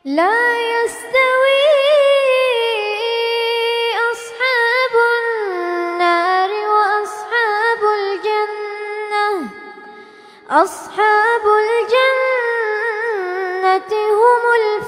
لا يستوي أصحاب النار وأصحاب الجنة أصحاب الجنة هم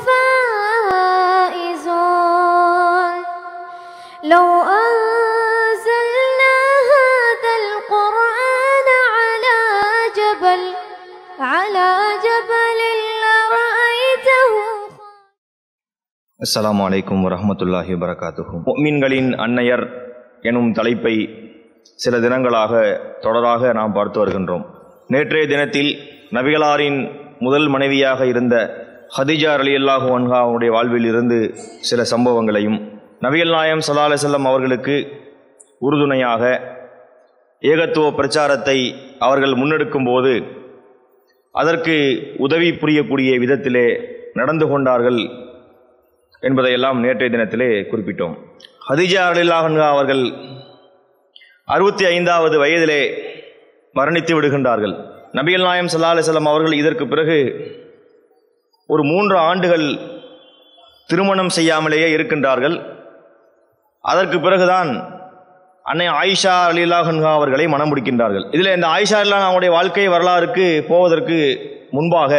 الفائزون لو أنزلنا هذا القرآن على جبل على جبل لرأيته அஸ்ஸலாமு அலைக்கும் வரஹ்மத்துல்லாஹி வரகாத்துஹு முஃமின்களின் அன்னையர் எனும் தலைப்பை சில தினங்களாக தொடராக நாம் பார்த்து வருகின்றோம் நேற்றைய தினத்தில் நபிகளாரின் முதல் மனைவியாக இருந்த ஹதிஜா அலி அல்லாஹு அன்ஹாவுடைய வாழ்வில் இருந்து சில சம்பவங்களையும் நபிகள் நாயம் சல்லா அலிசல்லம் அவர்களுக்கு உறுதுணையாக ஏகத்துவ பிரச்சாரத்தை அவர்கள் முன்னெடுக்கும் போது அதற்கு உதவி புரியக்கூடிய விதத்திலே நடந்து கொண்டார்கள் என்பதையெல்லாம் நேற்றைய தினத்திலே குறிப்பிட்டோம் ஹதிஜா அலில்லாஹன்கா அவர்கள் அறுபத்தி ஐந்தாவது வயதிலே மரணித்து விடுகின்றார்கள் நபிகள் நாயம் சல்லா அலிசல்லாம் அவர்கள் இதற்கு பிறகு ஒரு மூன்று ஆண்டுகள் திருமணம் செய்யாமலேயே இருக்கின்றார்கள் அதற்கு பிறகுதான் அன்னை ஆயிஷா அலில்லாஹன்கா அவர்களை மனம் முடிக்கின்றார்கள் இதில் இந்த ஆயிஷா அலிலான் அவருடைய வாழ்க்கை வரலாறுக்கு போவதற்கு முன்பாக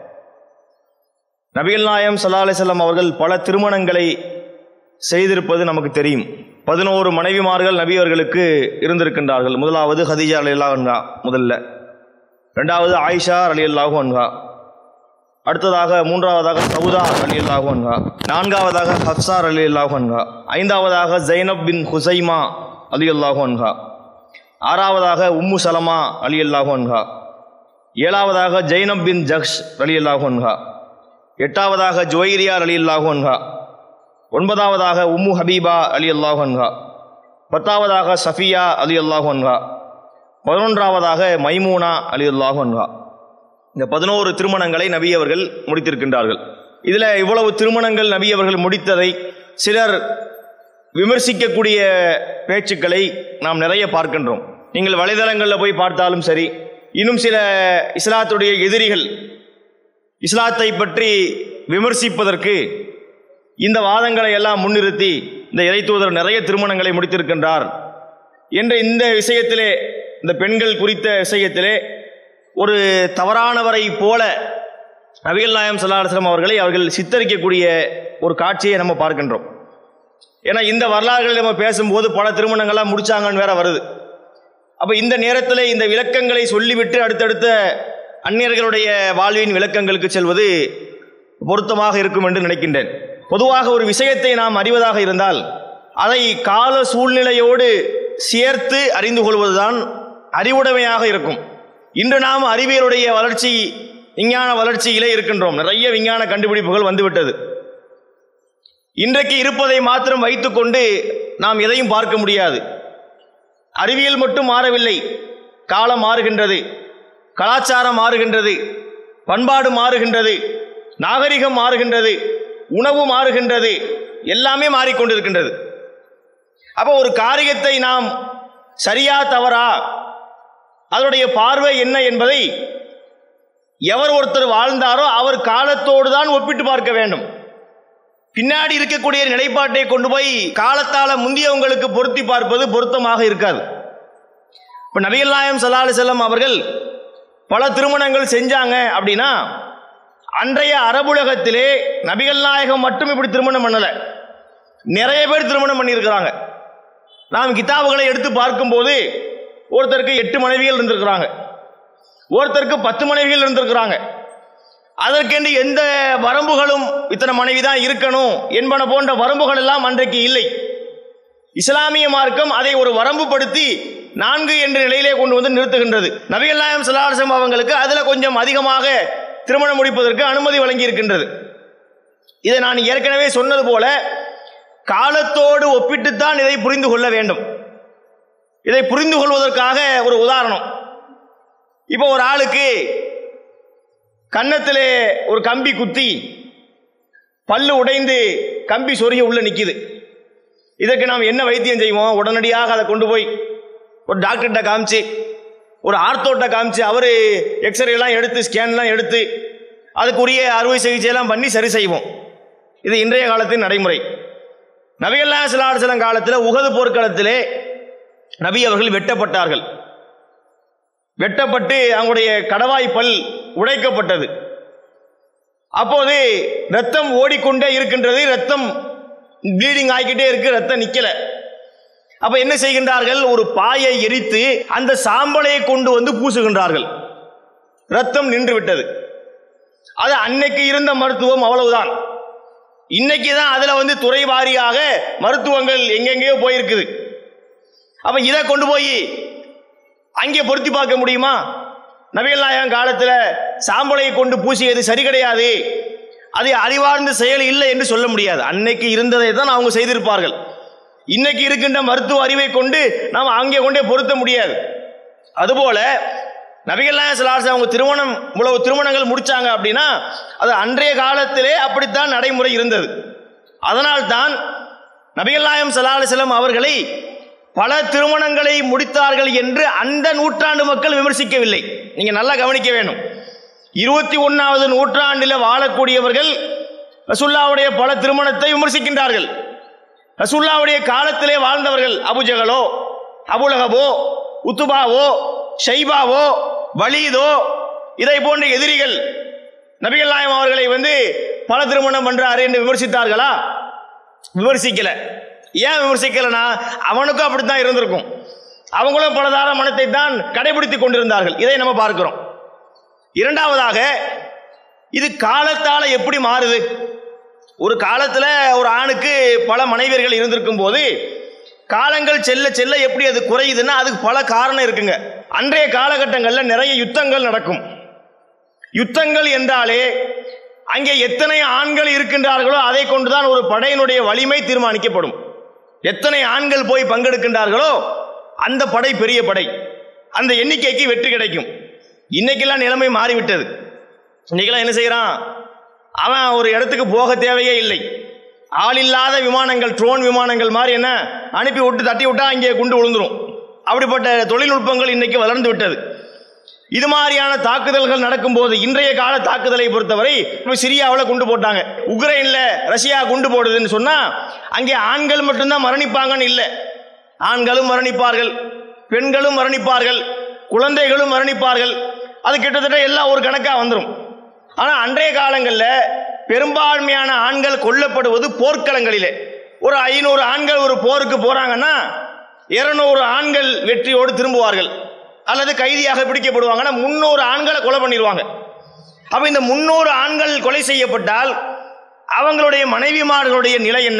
நபிகள் நாயம் சல்லா அலிசல்லாம் அவர்கள் பல திருமணங்களை செய்திருப்பது நமக்கு தெரியும் பதினோரு மனைவிமார்கள் நபி அவர்களுக்கு இருந்திருக்கின்றார்கள் முதலாவது ஹதீஜா அலி அன்ஹா முதல்ல ரெண்டாவது ஆயிஷா அலி அல்லாஹூ அன்ஹா அடுத்ததாக மூன்றாவதாக சவுதா அலி அல்லாஹூ அன்ஹா நான்காவதாக ஹப்சார் அலி அல்லாஹூ அன்ஹா ஐந்தாவதாக ஜைனப் பின் ஹுசைமா அலி அல்லாஹூ அன்ஹா ஆறாவதாக உம்மு சலமா அலி அல்லாஹூ அன்ஹா ஏழாவதாக ஜைனப் பின் ஜக்ஷ் அலி அல்லாஹூ அன்ஹா எட்டாவதாக ஜுவைரியார் அலி அல்லாஹு அன்ஹா ஒன்பதாவதாக உம்மு ஹபீபா அலி அல்லாஹு அன்ஹா பத்தாவதாக சஃபியா அலி அல்லாஹு அன்ஹா பதினொன்றாவதாக மைமூனா அலி அல்லாஹு அன்ஹா இந்த பதினோரு திருமணங்களை நபி அவர்கள் முடித்திருக்கின்றார்கள் இதில் இவ்வளவு திருமணங்கள் நபி அவர்கள் முடித்ததை சிலர் விமர்சிக்கக்கூடிய பேச்சுக்களை நாம் நிறைய பார்க்கின்றோம் நீங்கள் வலைதளங்களில் போய் பார்த்தாலும் சரி இன்னும் சில இஸ்லாத்துடைய எதிரிகள் இஸ்லாத்தை பற்றி விமர்சிப்பதற்கு இந்த வாதங்களை எல்லாம் முன்னிறுத்தி இந்த இறைத்தூதர் நிறைய திருமணங்களை முடித்திருக்கின்றார் என்ற இந்த விஷயத்திலே இந்த பெண்கள் குறித்த விஷயத்திலே ஒரு தவறானவரை போல நபிகள் நாயம் சல்லாஹம் அவர்களை அவர்கள் சித்தரிக்கக்கூடிய ஒரு காட்சியை நம்ம பார்க்கின்றோம் ஏன்னா இந்த வரலாறுகளை நம்ம பேசும்போது பல திருமணங்கள்லாம் முடிச்சாங்கன்னு வேற வருது அப்போ இந்த நேரத்தில் இந்த விளக்கங்களை சொல்லிவிட்டு அடுத்தடுத்த அந்நியர்களுடைய வாழ்வின் விளக்கங்களுக்கு செல்வது பொருத்தமாக இருக்கும் என்று நினைக்கின்றேன் பொதுவாக ஒரு விஷயத்தை நாம் அறிவதாக இருந்தால் அதை கால சூழ்நிலையோடு சேர்த்து அறிந்து கொள்வதுதான் அறிவுடைமையாக இருக்கும் இன்று நாம் அறிவியலுடைய வளர்ச்சி விஞ்ஞான வளர்ச்சியிலே இருக்கின்றோம் நிறைய விஞ்ஞான கண்டுபிடிப்புகள் வந்துவிட்டது இன்றைக்கு இருப்பதை மாத்திரம் வைத்துக்கொண்டு நாம் எதையும் பார்க்க முடியாது அறிவியல் மட்டும் மாறவில்லை காலம் மாறுகின்றது கலாச்சாரம் மாறுகின்றது பண்பாடு மாறுகின்றது நாகரிகம் மாறுகின்றது உணவு மாறுகின்றது எல்லாமே மாறிக்கொண்டிருக்கின்றது அப்போ ஒரு காரியத்தை நாம் சரியா தவறா அதனுடைய பார்வை என்ன என்பதை எவர் ஒருத்தர் வாழ்ந்தாரோ அவர் காலத்தோடு தான் ஒப்பிட்டு பார்க்க வேண்டும் பின்னாடி இருக்கக்கூடிய நிலைப்பாட்டை கொண்டு போய் காலத்தால முந்தியவங்களுக்கு பொருத்தி பார்ப்பது பொருத்தமாக இருக்காது இப்போ நபிகள் நாயம் சல்லா செல்லம் அவர்கள் பல திருமணங்கள் செஞ்சாங்க அப்படின்னா அன்றைய அரபுலகத்திலே நபிகள் நாயகம் மட்டும் இப்படி திருமணம் பண்ணலை நிறைய பேர் திருமணம் பண்ணியிருக்கிறாங்க நாம் கிதாபுகளை எடுத்து பார்க்கும்போது ஒருத்தருக்கு எட்டு மனைவிகள் இருந்திருக்கிறாங்க ஒருத்தருக்கு பத்து மனைவிகள் இருந்திருக்கிறாங்க அதற்கென்று எந்த வரம்புகளும் இத்தனை மனைவி தான் இருக்கணும் என்பன போன்ற வரம்புகள் எல்லாம் அன்றைக்கு இல்லை இஸ்லாமிய மார்க்கம் அதை ஒரு வரம்புபடுத்தி நான்கு என்ற நிலையிலே கொண்டு வந்து நிறுத்துகின்றது நபிகள் நாயம் சல்லாசம் அவங்களுக்கு அதுல கொஞ்சம் அதிகமாக திருமணம் முடிப்பதற்கு அனுமதி வழங்கி இருக்கின்றது இதை நான் ஏற்கனவே சொன்னது போல காலத்தோடு ஒப்பிட்டுத்தான் இதை புரிந்து கொள்ள வேண்டும் இதை புரிந்து கொள்வதற்காக ஒரு உதாரணம் இப்போ ஒரு ஆளுக்கு கன்னத்திலே ஒரு கம்பி குத்தி பல்லு உடைந்து கம்பி சொருகி உள்ள நிக்குது இதற்கு நாம் என்ன வைத்தியம் செய்வோம் உடனடியாக அதை கொண்டு போய் ஒரு டாக்டர்கிட்ட காமிச்சு ஒரு ஆர்த்தோட்ட காமிச்சு அவர் எக்ஸ்ரே எல்லாம் எடுத்து ஸ்கேன்லாம் எடுத்து அதுக்குரிய அறுவை சிகிச்சையெல்லாம் பண்ணி சரி செய்வோம் இது இன்றைய காலத்தின் நடைமுறை நபிகல்லா சிலாசலம் காலத்தில் உகது போர்க்களத்திலே நபி அவர்கள் வெட்டப்பட்டார்கள் வெட்டப்பட்டு அவங்களுடைய கடவாய் பல் உடைக்கப்பட்டது அப்போது ரத்தம் ஓடிக்கொண்டே இருக்கின்றது ரத்தம் ப்ளீடிங் ஆகிக்கிட்டே இருக்கு ரத்தம் நிக்கல அப்ப என்ன செய்கின்றார்கள் ஒரு பாயை எரித்து அந்த சாம்பலை கொண்டு வந்து பூசுகின்றார்கள் ரத்தம் நின்று விட்டது அது அன்னைக்கு இருந்த மருத்துவம் அவ்வளவுதான் இன்னைக்கு தான் அதுல வந்து துறை வாரியாக மருத்துவங்கள் எங்கெங்கேயோ போயிருக்குது அப்ப இதை கொண்டு போய் அங்கே பொருத்தி பார்க்க முடியுமா நபிகள் நாயகம் காலத்துல சாம்பலை கொண்டு பூசியது சரி கிடையாது அது அறிவார்ந்த செயல் இல்லை என்று சொல்ல முடியாது அன்னைக்கு இருந்ததை தான் அவங்க செய்திருப்பார்கள் இன்னைக்கு இருக்கின்ற மருத்துவ அறிவை கொண்டு நாம் அங்கே கொண்டே பொருத்த முடியாது அதுபோல நபிகள் நாயகம் ஸல்லல்லாஹு அவங்க திருமணம் இவ்வளவு திருமணங்கள் முடிச்சாங்க அப்படின்னா அது அன்றைய காலத்திலே அப்படித்தான் நடைமுறை இருந்தது அதனால்தான் நபிகள் நாயகம் ஸல்லல்லாஹு அலைஹி வஸல்லம் அவர்களை பல திருமணங்களை முடித்தார்கள் என்று அந்த நூற்றாண்டு மக்கள் விமர்சிக்கவில்லை நீங்க நல்லா கவனிக்க வேண்டும் இருபத்தி ஒன்னாவது நூற்றாண்டில் வாழக்கூடியவர்கள் ரசுல்லாவுடைய பல திருமணத்தை விமர்சிக்கின்றார்கள் ரசுல்லாவுடைய காலத்திலே வாழ்ந்தவர்கள் அபுஜகலோ அபுலகபோ உத்துபாவோ ஷைபாவோ வலீதோ இதை போன்ற எதிரிகள் நபிகள் நாயம் அவர்களை வந்து பல திருமணம் பண்றாரு என்று விமர்சித்தார்களா விமர்சிக்கல ஏன் விமர்சிக்கலனா அவனுக்கும் அப்படித்தான் இருந்திருக்கும் அவங்களும் பலதார மனத்தை தான் கடைபிடித்துக் கொண்டிருந்தார்கள் இதை நம்ம பார்க்கிறோம் இரண்டாவதாக இது காலத்தால எப்படி மாறுது ஒரு காலத்துல ஒரு ஆணுக்கு பல மனைவியர்கள் இருந்திருக்கும் போது காலங்கள் செல்ல செல்ல எப்படி அது குறையுதுன்னா அதுக்கு பல காரணம் இருக்குங்க அன்றைய காலகட்டங்களில் நிறைய யுத்தங்கள் நடக்கும் யுத்தங்கள் என்றாலே அங்கே எத்தனை ஆண்கள் இருக்கின்றார்களோ அதை கொண்டுதான் ஒரு படையினுடைய வலிமை தீர்மானிக்கப்படும் எத்தனை ஆண்கள் போய் பங்கெடுக்கின்றார்களோ அந்த படை பெரிய படை அந்த எண்ணிக்கைக்கு வெற்றி கிடைக்கும் இன்னைக்கெல்லாம் நிலைமை மாறிவிட்டது இன்னைக்கெல்லாம் என்ன செய்யறான் அவன் ஒரு இடத்துக்கு போக தேவையே இல்லை ஆள் இல்லாத விமானங்கள் ட்ரோன் விமானங்கள் மாதிரி என்ன அனுப்பி விட்டு தட்டி விட்டா அங்கே குண்டு விழுந்துரும் அப்படிப்பட்ட தொழில்நுட்பங்கள் இன்னைக்கு வளர்ந்து விட்டது இது மாதிரியான தாக்குதல்கள் நடக்கும்போது இன்றைய கால தாக்குதலை பொறுத்தவரை இப்ப சிரியாவில் குண்டு போட்டாங்க உக்ரைன்ல ரஷ்யா குண்டு போடுதுன்னு சொன்னா அங்கே ஆண்கள் மட்டும்தான் மரணிப்பாங்கன்னு இல்லை ஆண்களும் மரணிப்பார்கள் பெண்களும் மரணிப்பார்கள் குழந்தைகளும் மரணிப்பார்கள் அது கிட்டத்தட்ட எல்லாம் ஒரு கணக்கா வந்துடும் ஆனா அன்றைய காலங்களில் பெரும்பான்மையான ஆண்கள் கொல்லப்படுவது போர்க்களங்களிலே ஒரு ஐநூறு ஆண்கள் ஒரு போருக்கு போறாங்கன்னா இருநூறு ஆண்கள் வெற்றியோடு திரும்புவார்கள் அல்லது கைதியாக பிடிக்கப்படுவாங்கன்னா முன்னூறு ஆண்களை கொலை பண்ணிடுவாங்க அப்ப இந்த முன்னூறு ஆண்கள் கொலை செய்யப்பட்டால் அவங்களுடைய மனைவிமார்களுடைய நிலை என்ன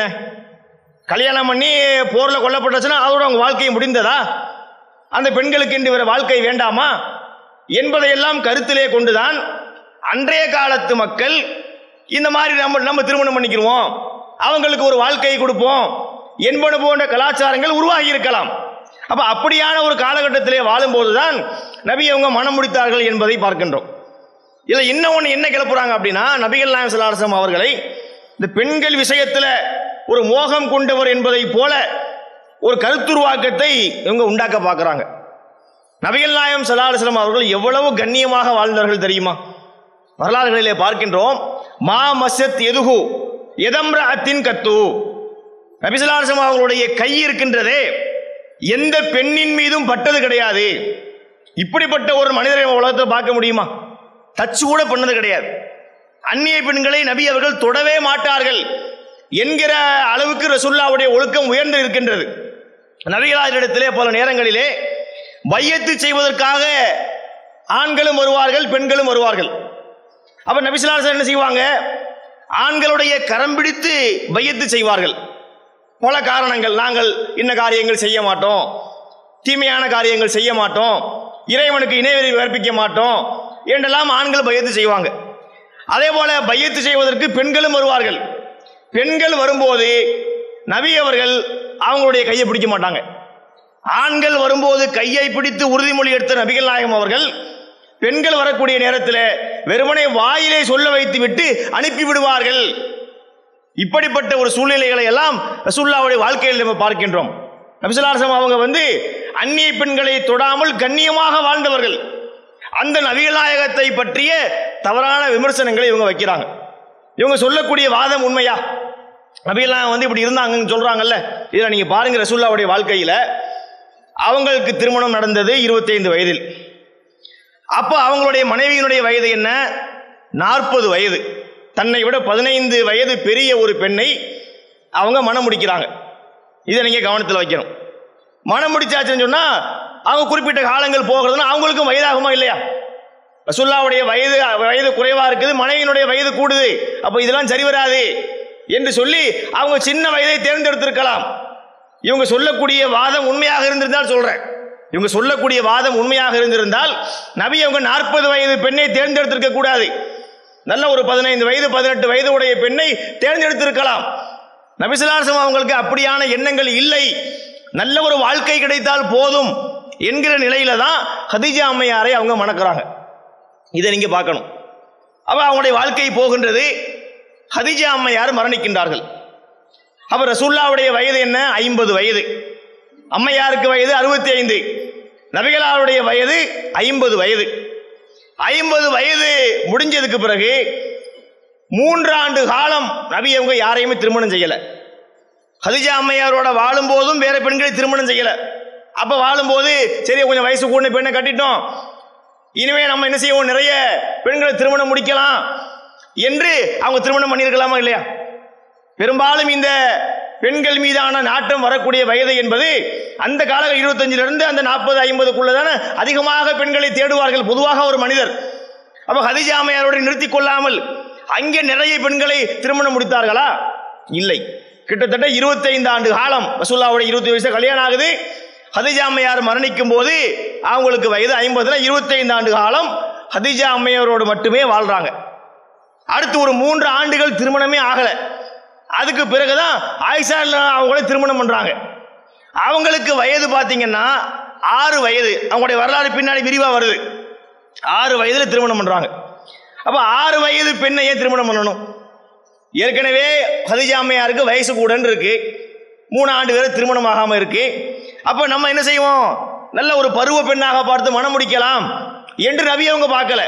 கல்யாணம் பண்ணி போர்ல கொல்லப்பட்டுச்சுன்னா அதோட அவங்க வாழ்க்கை முடிந்ததா அந்த பெண்களுக்கு என்று வேற வாழ்க்கை வேண்டாமா என்பதையெல்லாம் கருத்திலே கொண்டுதான் அன்றைய காலத்து மக்கள் இந்த மாதிரி நம்ம நம்ம திருமணம் பண்ணிக்கிருவோம் அவங்களுக்கு ஒரு வாழ்க்கையை கொடுப்போம் என்பது போன்ற கலாச்சாரங்கள் உருவாகி இருக்கலாம் அப்ப அப்படியான ஒரு காலகட்டத்திலே வாழும்போதுதான் நபி அவங்க மனம் முடித்தார்கள் என்பதை பார்க்கின்றோம் இதுல இன்னும் ஒன்று என்ன கிளப்புறாங்க அப்படின்னா நபிகள் நாயம் சலாசம் அவர்களை இந்த பெண்கள் விஷயத்துல ஒரு மோகம் கொண்டவர் என்பதை போல ஒரு கருத்துருவாக்கத்தை இவங்க உண்டாக்க பார்க்கறாங்க நபிகள் நாயம் சலாஹம் அவர்கள் எவ்வளவு கண்ணியமாக வாழ்ந்தார்கள் தெரியுமா வரலாறுகளிலே பார்க்கின்றோம் மா மசத் எதுகு எதம்ர அத்தின் கத்து நபிசலாசம் அவர்களுடைய கை இருக்கின்றதே எந்த பெண்ணின் மீதும் பட்டது கிடையாது இப்படிப்பட்ட ஒரு மனிதரை நம்ம உலகத்தை பார்க்க முடியுமா டச் கூட பண்ணது கிடையாது அந்நிய பெண்களை நபி அவர்கள் தொடவே மாட்டார்கள் என்கிற அளவுக்கு ரசுல்லாவுடைய ஒழுக்கம் உயர்ந்து இருக்கின்றது நபிகளாரிடத்திலே பல நேரங்களிலே பையத்து செய்வதற்காக ஆண்களும் வருவார்கள் பெண்களும் வருவார்கள் அப்ப நபிசுல்லாசன் என்ன செய்வாங்க ஆண்களுடைய கரம் பிடித்து பையத்து செய்வார்கள் பல காரணங்கள் நாங்கள் இன்ன காரியங்கள் செய்ய மாட்டோம் தீமையான காரியங்கள் செய்ய மாட்டோம் இறைவனுக்கு இணைவெறி கற்பிக்க மாட்டோம் என்றெல்லாம் ஆண்கள் பையத்து செய்வாங்க அதே போல பையத்து செய்வதற்கு பெண்களும் வருவார்கள் பெண்கள் வரும்போது நபி அவர்கள் அவங்களுடைய கையை பிடிக்க மாட்டாங்க ஆண்கள் வரும்போது கையை பிடித்து உறுதிமொழி எடுத்த நபிகள் நாயகம் அவர்கள் பெண்கள் வரக்கூடிய நேரத்தில் வெறுமனை வாயிலே சொல்ல வைத்து விட்டு அனுப்பி விடுவார்கள் இப்படிப்பட்ட ஒரு சூழ்நிலைகளை எல்லாம் ரசூல்லாவுடைய வாழ்க்கையில் நம்ம பார்க்கின்றோம் நபிசுல்லாசம் அவங்க வந்து அந்நிய பெண்களை தொடாமல் கண்ணியமாக வாழ்ந்தவர்கள் அந்த நபிகளாயகத்தை பற்றிய தவறான விமர்சனங்களை இவங்க வைக்கிறாங்க இவங்க சொல்லக்கூடிய வாதம் உண்மையா நபியெல்லாம் வந்து இப்படி இருந்தாங்கன்னு சொல்றாங்கல்ல இதில் நீங்க பாருங்க ரசூல்லாவுடைய வாழ்க்கையில அவங்களுக்கு திருமணம் நடந்தது 25 வயதில் அப்போ அவங்களுடைய மனைவியினுடைய வயது என்ன நாற்பது வயது தன்னை விட பதினைந்து வயது பெரிய ஒரு பெண்ணை அவங்க மனம் முடிக்கிறாங்க இதை நீங்க கவனத்தில் வைக்கணும் மனம் முடிச்சாச்சுன்னு சொன்னா அவங்க குறிப்பிட்ட காலங்கள் போகிறதுனா அவங்களுக்கும் வயதாகுமா இல்லையா ரசுல்லாவுடைய வயது வயது குறைவா இருக்குது மனைவியினுடைய வயது கூடுது அப்போ இதெல்லாம் சரி வராது என்று சொல்லி அவங்க சின்ன வயதை தேர்ந்தெடுத்திருக்கலாம் இவங்க சொல்லக்கூடிய வாதம் உண்மையாக இருந்திருந்தால் சொல்றேன் இவங்க சொல்லக்கூடிய வாதம் உண்மையாக இருந்திருந்தால் நபி அவங்க நாற்பது வயது பெண்ணை தேர்ந்தெடுத்திருக்க கூடாது நல்ல ஒரு பதினைந்து வயது பதினெட்டு வயது உடைய பெண்ணை தேர்ந்தெடுத்திருக்கலாம் நபிசுலாசம் அவங்களுக்கு அப்படியான எண்ணங்கள் இல்லை நல்ல ஒரு வாழ்க்கை கிடைத்தால் போதும் என்கிற நிலையில தான் ஹதீஜா அம்மையாரை அவங்க மணக்கிறாங்க இதை நீங்க பார்க்கணும் அப்ப அவங்களுடைய வாழ்க்கை போகின்றது ஹதீஜா அம்மையார் மரணிக்கின்றார்கள் அப்ப ரசூல்லாவுடைய வயது என்ன ஐம்பது வயது அம்மையாருக்கு வயது அறுபத்தி ஐந்து நபிகளாருடைய வயது ஐம்பது வயது ஐம்பது வயது முடிஞ்சதுக்கு பிறகு மூன்றாண்டு காலம் நபி அவங்க யாரையுமே திருமணம் செய்யல ஹதிஜா அம்மையாரோட வாழும் போதும் வேற பெண்களை திருமணம் செய்யல அப்ப வாழும்போது சரி கொஞ்சம் வயசு கூடின பெண்ணை கட்டிட்டோம் இனிமே நம்ம என்ன செய்வோம் நிறைய பெண்களை திருமணம் முடிக்கலாம் என்று அவங்க திருமணம் பண்ணியிருக்கலாமா இல்லையா பெரும்பாலும் இந்த பெண்கள் மீதான நாட்டம் வரக்கூடிய வயது என்பது அந்த கால இருபத்தஞ்சில இருந்து அந்த நாற்பது ஐம்பதுக்குள்ள தானே அதிகமாக பெண்களை தேடுவார்கள் பொதுவாக ஒரு மனிதர் அப்ப ஹதிஜா அம்மையாரோடு நிறுத்திக் கொள்ளாமல் அங்கே நிறைய பெண்களை திருமணம் முடித்தார்களா இல்லை கிட்டத்தட்ட 25 ஆண்டு காலம் ரசூல்லாவுடைய இருபத்தி வயசு கல்யாணம் ஆகுது ஹதிஜா அம்மையார் மரணிக்கும் போது அவங்களுக்கு வயது ஐம்பதுல 25 ஆண்டு காலம் ஹதிஜா அம்மையாரோடு மட்டுமே வாழ்றாங்க அடுத்து ஒரு மூன்று ஆண்டுகள் திருமணமே ஆகல அதுக்கு பிறகுதான் ஆயிஷா அவங்கள திருமணம் பண்றாங்க அவங்களுக்கு வயது பாத்தீங்கன்னா ஆறு வயது அவங்களுடைய வரலாறு பின்னாடி விரிவா வருது ஆறு வயதுல திருமணம் பண்றாங்க அப்ப ஆறு வயது பெண்ணை ஏன் திருமணம் பண்ணணும் ஏற்கனவே ஹதிஜா அம்மையாருக்கு வயசு கூடன்னு இருக்கு மூணு ஆண்டு வரை திருமணம் ஆகாம இருக்கு அப்ப நம்ம என்ன செய்வோம் நல்ல ஒரு பருவ பெண்ணாக பார்த்து மனம் முடிக்கலாம் என்று நபி அவங்க பார்க்கல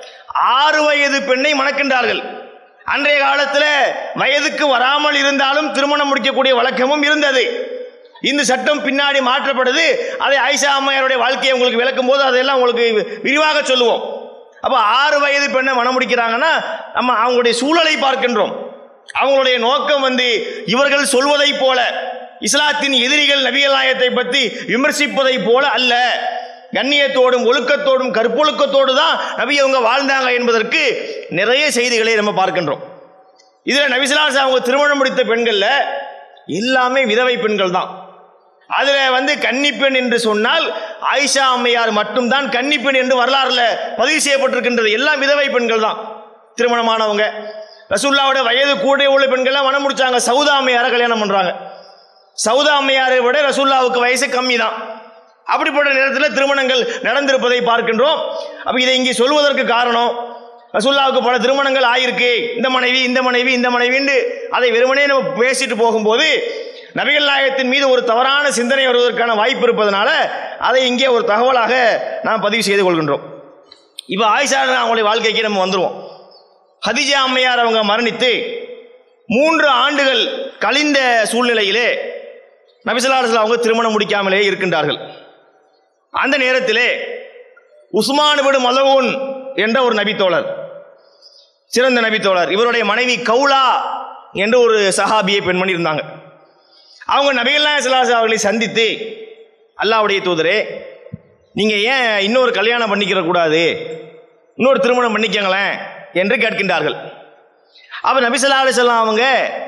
ஆறு வயது பெண்ணை மணக்கின்றார்கள் அன்றைய காலத்தில் வயதுக்கு வராமல் இருந்தாலும் திருமணம் முடிக்கக்கூடிய வழக்கமும் இருந்தது இந்த சட்டம் பின்னாடி மாற்றப்படுது அதை ஆயிஷா அம்மையாருடைய வாழ்க்கையை உங்களுக்கு விளக்கும் போது அதெல்லாம் உங்களுக்கு விரிவாக சொல்லுவோம் அப்போ ஆறு வயது பெண்ணை மனம் முடிக்கிறாங்கன்னா நம்ம அவங்களுடைய சூழலை பார்க்கின்றோம் அவங்களுடைய நோக்கம் வந்து இவர்கள் சொல்வதை போல இஸ்லாத்தின் எதிரிகள் நபிகள் நாயத்தை பற்றி விமர்சிப்பதை போல அல்ல கண்ணியத்தோடும் ஒழுக்கத்தோடும் கற்பொழுக்கத்தோடு தான் நபி அவங்க வாழ்ந்தாங்க என்பதற்கு நிறைய செய்திகளை நம்ம பார்க்கின்றோம் இதுல நபிசிலாஸ் அவங்க திருமணம் முடித்த பெண்கள்ல எல்லாமே விதவை பெண்கள் தான் அதுல வந்து கன்னிப்பெண் என்று சொன்னால் ஆயிஷா அம்மையார் மட்டும்தான் கன்னிப்பெண் என்று வரலாறுல பதிவு செய்யப்பட்டிருக்கின்றது எல்லாம் விதவை பெண்கள் தான் திருமணமானவங்க ரசூல்லாவோட வயது கூட உள்ள பெண்கள்லாம் மனம் முடிச்சாங்க சவுதா அம்மையாரை கல்யாணம் பண்றாங்க சவுதா அம்மையாரை விட ரசூல்லாவுக்கு வயசு கம்மி தான் அப்படிப்பட்ட நேரத்தில் திருமணங்கள் நடந்திருப்பதை பார்க்கின்றோம் அப்ப இதை இங்கே சொல்வதற்கு காரணம் ரசூல்லாவுக்கு பல திருமணங்கள் ஆயிருக்கு இந்த மனைவி இந்த மனைவி இந்த மனைவின்னு அதை வெறுமனே நம்ம பேசிட்டு போகும்போது நபிகள் நாயகத்தின் மீது ஒரு தவறான சிந்தனை வருவதற்கான வாய்ப்பு இருப்பதனால அதை இங்கே ஒரு தகவலாக நாம் பதிவு செய்து கொள்கின்றோம் இப்போ ஆயிஷா அவங்களுடைய வாழ்க்கைக்கு நம்ம வந்துருவோம் ஹதிஜா அம்மையார் அவங்க மரணித்து மூன்று ஆண்டுகள் கழிந்த சூழ்நிலையிலே நபிசல்லாஸ்லாம் அவங்க திருமணம் முடிக்காமலே இருக்கின்றார்கள் அந்த நேரத்திலே உஸ்மான் விடு மலவூன் என்ற ஒரு நபித்தோழர் சிறந்த நபித்தோழர் இவருடைய மனைவி கவுலா என்ற ஒரு சஹாபியை பெண்மணி இருந்தாங்க அவங்க நபிகல்லா சிலாஸ் அவர்களை சந்தித்து அல்லாவுடைய தூதரே நீங்கள் ஏன் இன்னொரு கல்யாணம் பண்ணிக்கிற கூடாது இன்னொரு திருமணம் பண்ணிக்கங்களேன் என்று கேட்கின்றார்கள் அப்ப நபிசல்லா அலிசல்லாம் அவங்க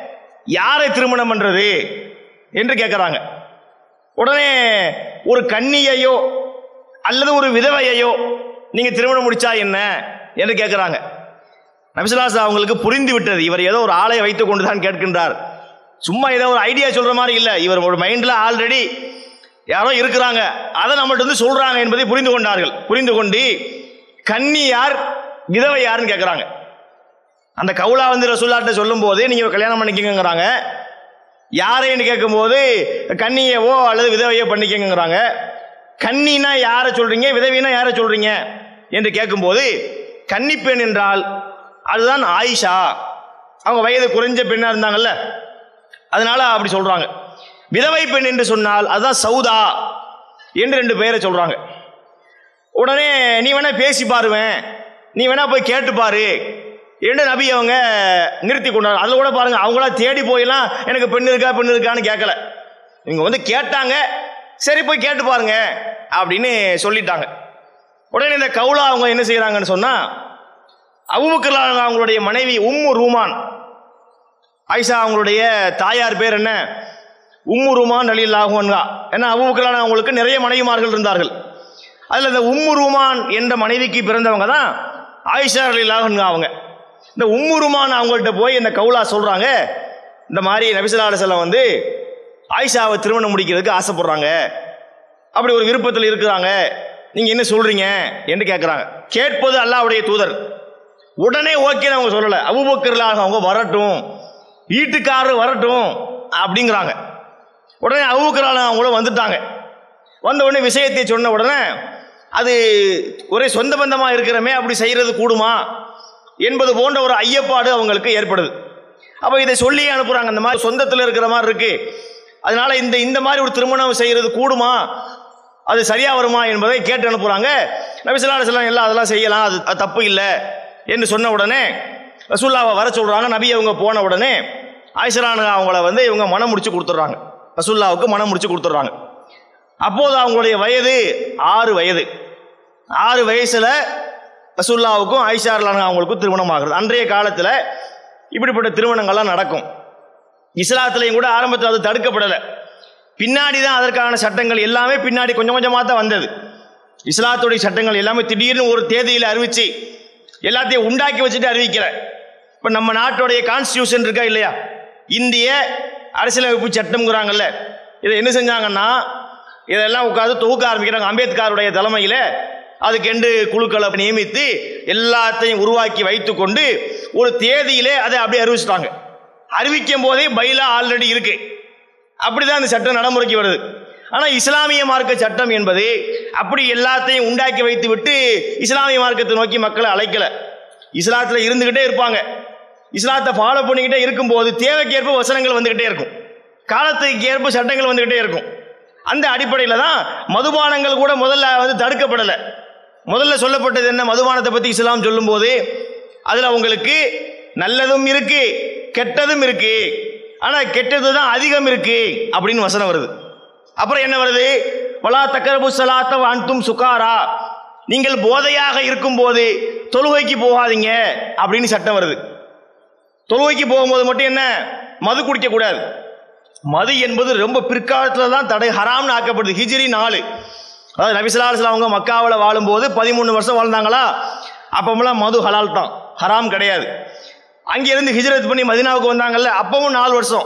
யாரை திருமணம் பண்றது என்று கேட்குறாங்க உடனே ஒரு கன்னியையோ அல்லது ஒரு விதவையையோ நீங்க திருமணம் முடிச்சா என்ன என்று கேட்குறாங்க நபிசுல்லாஸ் அவங்களுக்கு புரிந்து விட்டது இவர் ஏதோ ஒரு ஆளை வைத்துக் கொண்டு தான் கேட்கின்றார் சும்மா ஏதோ ஒரு ஐடியா சொல்ற மாதிரி இல்லை இவர் ஒரு மைண்ட்ல ஆல்ரெடி யாரோ இருக்கிறாங்க அதை நம்மள்ட்ட வந்து சொல்றாங்க என்பதை புரிந்து கொண்டார்கள் புரிந்து கொண்டு கன்னி யார் விதவை யாருன்னு கேட்குறாங்க அந்த கவுலா வந்து ரசூல்லாட்ட சொல்லும் போது நீங்க கல்யாணம் பண்ணிக்கங்கிறாங்க யாரைன்னு கேட்கும்போது கன்னியவோ அல்லது விதவையோ பண்ணிக்கங்கிறாங்க கன்னினா யாரை சொல்றீங்க விதவினா யாரை சொல்றீங்க என்று கேட்கும்போது கன்னிப்பெண் என்றால் அதுதான் ஆயிஷா அவங்க வயது குறைஞ்ச பெண்ணா இருந்தாங்கல்ல அதனால அப்படி சொல்றாங்க விதவை பெண் என்று சொன்னால் அதுதான் சௌதா என்று ரெண்டு பேரை சொல்றாங்க உடனே நீ வேணா பேசி பாருவேன் நீ வேணா போய் கேட்டு பாரு என்று நபி அவங்க நிறுத்தி கொண்டாங்க அதில் கூட பாருங்க அவங்களா தேடி போயெல்லாம் எனக்கு பெண் இருக்கா பெண் இருக்கான்னு கேட்கல இவங்க வந்து கேட்டாங்க சரி போய் கேட்டு பாருங்க அப்படின்னு சொல்லிட்டாங்க உடனே இந்த கவுலா அவங்க என்ன செய்யறாங்கன்னு சொன்னா அபுபக்கர் அவங்களுடைய மனைவி உம்மு ரூமான் ஆயிஷா அவங்களுடைய தாயார் பேர் என்ன உம்மு ரூமான் அலி அல்லாஹுவன்கா ஏன்னா அபுபக்கர் அவங்களுக்கு நிறைய மனைவிமார்கள் இருந்தார்கள் அதில் இந்த உம்மு ரூமான் என்ற மனைவிக்கு பிறந்தவங்க தான் ஆயிஷா அலி அல்லாஹுன்கா அவங்க இந்த உம்மு ரூமான் அவங்கள்ட்ட போய் இந்த கவுலா சொல்றாங்க இந்த மாதிரி நபிசல்லா செல்லம் வந்து ஆயிஷாவை திருமணம் முடிக்கிறதுக்கு ஆசைப்படுறாங்க அப்படி ஒரு விருப்பத்தில் இருக்கிறாங்க நீங்க என்ன சொல்றீங்க என்று கேட்குறாங்க கேட்பது அல்லாஹ்வுடைய தூதர் உடனே ஓகே அவங்க சொல்லலை அபுபக்கர்லாக அவங்க வரட்டும் வீட்டுக்காரர் வரட்டும் அப்படிங்கிறாங்க உடனே அபுபக்கரால அவங்க கூட வந்துட்டாங்க வந்த உடனே விஷயத்தை சொன்ன உடனே அது ஒரே சொந்த பந்தமாக இருக்கிறமே அப்படி செய்கிறது கூடுமா என்பது போன்ற ஒரு ஐயப்பாடு அவங்களுக்கு ஏற்படுது அப்போ இதை சொல்லி அனுப்புகிறாங்க இந்த மாதிரி சொந்தத்தில் இருக்கிற மாதிரி இருக்கு அதனால இந்த இந்த மாதிரி ஒரு திருமணம் செய்கிறது கூடுமா அது சரியா வருமா என்பதை கேட்டு அனுப்புகிறாங்க நபிசல்லா அலுவலாம் எல்லாம் அதெல்லாம் செய்யலாம் அது அது தப்பு இல்லை என்று சொன்ன உடனே ரசூல்லாவை வர சொல்கிறாங்க நபி அவங்க போன உடனே ஆயிஷரானுங்க அவங்கள வந்து இவங்க மனம் முடிச்சு கொடுத்துட்றாங்க ரசூல்லாவுக்கு மனம் முடிச்சு கொடுத்துட்றாங்க அப்போது அவங்களுடைய வயது ஆறு வயது ஆறு வயசில் ரசூல்லாவுக்கும் ஐஷார்லான அவங்களுக்கும் திருமணம் ஆகுது அன்றைய காலத்தில் இப்படிப்பட்ட திருமணங்கள்லாம் நடக்கும் இஸ்லாத்துலேயும் கூட ஆரம்பத்தில் அது தடுக்கப்படலை பின்னாடி தான் அதற்கான சட்டங்கள் எல்லாமே பின்னாடி கொஞ்சம் கொஞ்சமாக தான் வந்தது இஸ்லாத்துடைய சட்டங்கள் எல்லாமே திடீர்னு ஒரு தேதியில் அறிவிச்சு எல்லாத்தையும் உண்டாக்கி வச்சுட்டு அறிவிக்கிற இப்போ நம்ம நாட்டுடைய கான்ஸ்டியூஷன் இருக்கா இல்லையா இந்திய அரசியலமைப்பு சட்டம்ங்கிறாங்கல்ல இதை என்ன செஞ்சாங்கன்னா இதெல்லாம் உட்காந்து தொகுக்க ஆரம்பிக்கிறாங்க அம்பேத்கருடைய தலைமையில் அதுக்கென்று குழுக்களை நியமித்து எல்லாத்தையும் உருவாக்கி வைத்துக்கொண்டு ஒரு தேதியிலே அதை அப்படியே அறிவிச்சிட்டாங்க அறிவிக்கும் போதே பைலா ஆல்ரெடி இருக்கு அப்படிதான் இந்த சட்டம் நடைமுறைக்கு வருது ஆனால் இஸ்லாமிய மார்க்க சட்டம் என்பது அப்படி எல்லாத்தையும் உண்டாக்கி வைத்து விட்டு இஸ்லாமிய மார்க்கத்தை நோக்கி மக்களை அழைக்கல இஸ்லாத்தில் இருந்துகிட்டே இருப்பாங்க இஸ்லாத்தை ஃபாலோ பண்ணிக்கிட்டே இருக்கும்போது தேவைக்கேற்ப வசனங்கள் வந்துகிட்டே இருக்கும் காலத்துக்கு ஏற்ப சட்டங்கள் வந்துகிட்டே இருக்கும் அந்த அடிப்படையில் தான் மதுபானங்கள் கூட முதல்ல வந்து தடுக்கப்படலை முதல்ல சொல்லப்பட்டது என்ன மதுபானத்தை பற்றி இஸ்லாம் சொல்லும்போது அதில் உங்களுக்கு நல்லதும் இருக்கு கெட்டதும் இருக்கு ஆனால் கெட்டது தான் அதிகம் இருக்கு அப்படின்னு வசனம் வருது அப்புறம் என்ன வருது வலா தக்கரபு சலாத்த அன்தும் சுகாரா நீங்கள் போதையாக இருக்கும்போது தொழுகைக்கு போகாதீங்க அப்படின்னு சட்டம் வருது தொழுகைக்கு போகும்போது மட்டும் என்ன மது குடிக்க கூடாது மது என்பது ரொம்ப பிற்காலத்தில் தான் தடை ஹராம்னு ஆக்கப்படுது ஹிஜ்ரி நாலு அதாவது நபிசலாஸ்லாம் அவங்க மக்காவில் வாழும்போது பதிமூணு வருஷம் வாழ்ந்தாங்களா அப்பமெல்லாம் மது ஹலால் தான் ஹராம் கிடையாது அங்கிருந்து ஹிஜ்ரத் பண்ணி மதினாவுக்கு வந்தாங்கல்ல அப்பவும் நாலு வருஷம்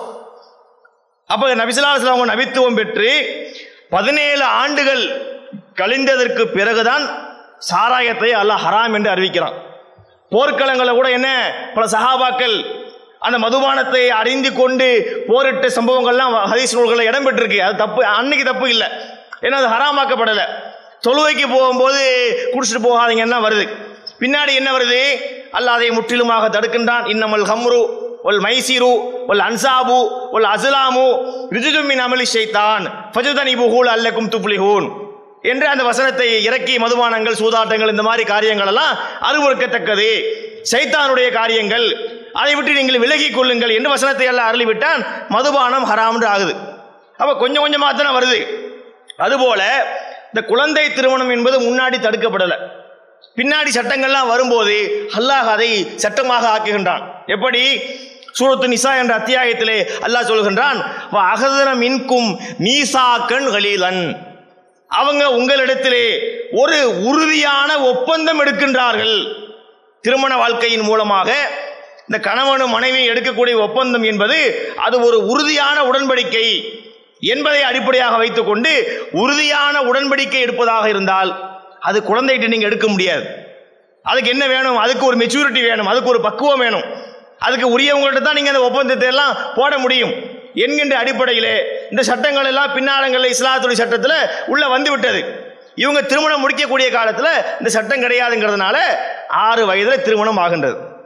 அப்போ நபிசலாஸ்லாம் அவங்க நபித்துவம் பெற்று பதினேழு ஆண்டுகள் கழிந்ததற்கு பிறகுதான் சாராயத்தை அல்லாஹ் ஹராம் என்று அறிவிக்கிறான் போர்க்களங்களில் கூட என்ன பல சஹாபாக்கள் அந்த மதுபானத்தை அறிந்து கொண்டு போரிட்ட சம்பவங்கள்லாம் ஹதீஸ் நூல்களில் இடம் பெற்றிருக்கு அது தப்பு அன்னைக்கு தப்பு இல்லை ஏன்னா அது ஹராமாக்கப்படலை தொழுவைக்கு போகும்போது குடிச்சிட்டு போகாதீங்கன்னா வருது பின்னாடி என்ன வருது அல்லாஹ் அதை முற்றிலுமாக தடுக்கின்றான் இன்னமல் ஹம்ரு ஒல் மைசீரு ஒல் அன்சாபு ஒல் அசுலாமு ரிஜுஜுமின் அமலி ஷைத்தான் ஃபஜுதனி புகூல் அல்லக்கும் துப்ளிஹூன் என்று அந்த வசனத்தை இறக்கி மதுபானங்கள் சூதாட்டங்கள் இந்த மாதிரி காரியங்கள் எல்லாம் அருவறுக்கத்தக்கது சைத்தானுடைய காரியங்கள் அதை விட்டு நீங்கள் விலகிக் கொள்ளுங்கள் என்று வசனத்தை எல்லாம் அருளிவிட்டான் மதுபானம் ஹராம்னு ஆகுது அப்போ கொஞ்சம் கொஞ்சமாக தானே வருது அதுபோல இந்த குழந்தை திருமணம் என்பது முன்னாடி தடுக்கப்படலை பின்னாடி சட்டங்கள்லாம் வரும்போது அல்லாஹ் அதை சட்டமாக ஆக்குகின்றான் எப்படி சூரத்து நிசா என்ற அத்தியாயத்திலே அல்லாஹ் சொல்கின்றான் அகதன மின்கும் மீசாக்கன் கலீலன் அவங்க உங்களிடத்திலே ஒரு உறுதியான ஒப்பந்தம் எடுக்கின்றார்கள் திருமண வாழ்க்கையின் மூலமாக இந்த கணவனும் மனைவி எடுக்கக்கூடிய ஒப்பந்தம் என்பது அது ஒரு உறுதியான உடன்படிக்கை என்பதை அடிப்படையாக வைத்துக்கொண்டு உறுதியான உடன்படிக்கை எடுப்பதாக இருந்தால் அது குழந்தைகிட்ட நீங்க எடுக்க முடியாது அதுக்கு என்ன வேணும் அதுக்கு ஒரு மெச்சூரிட்டி வேணும் அதுக்கு ஒரு பக்குவம் வேணும் அதுக்கு உரியவங்கள்ட்ட தான் நீங்க அந்த ஒப்பந்தத்தை எல்லாம் போட முடியும் என்கின்ற அடிப்படையிலே இந்த சட்டங்கள் எல்லாம் பின்னாளங்களில் இஸ்லாத்துடைய சட்டத்தில் உள்ள வந்து விட்டது இவங்க திருமணம் முடிக்கக்கூடிய காலத்தில் இந்த சட்டம் கிடையாதுங்கிறதுனால ஆறு வயதில் திருமணம் ஆகின்றது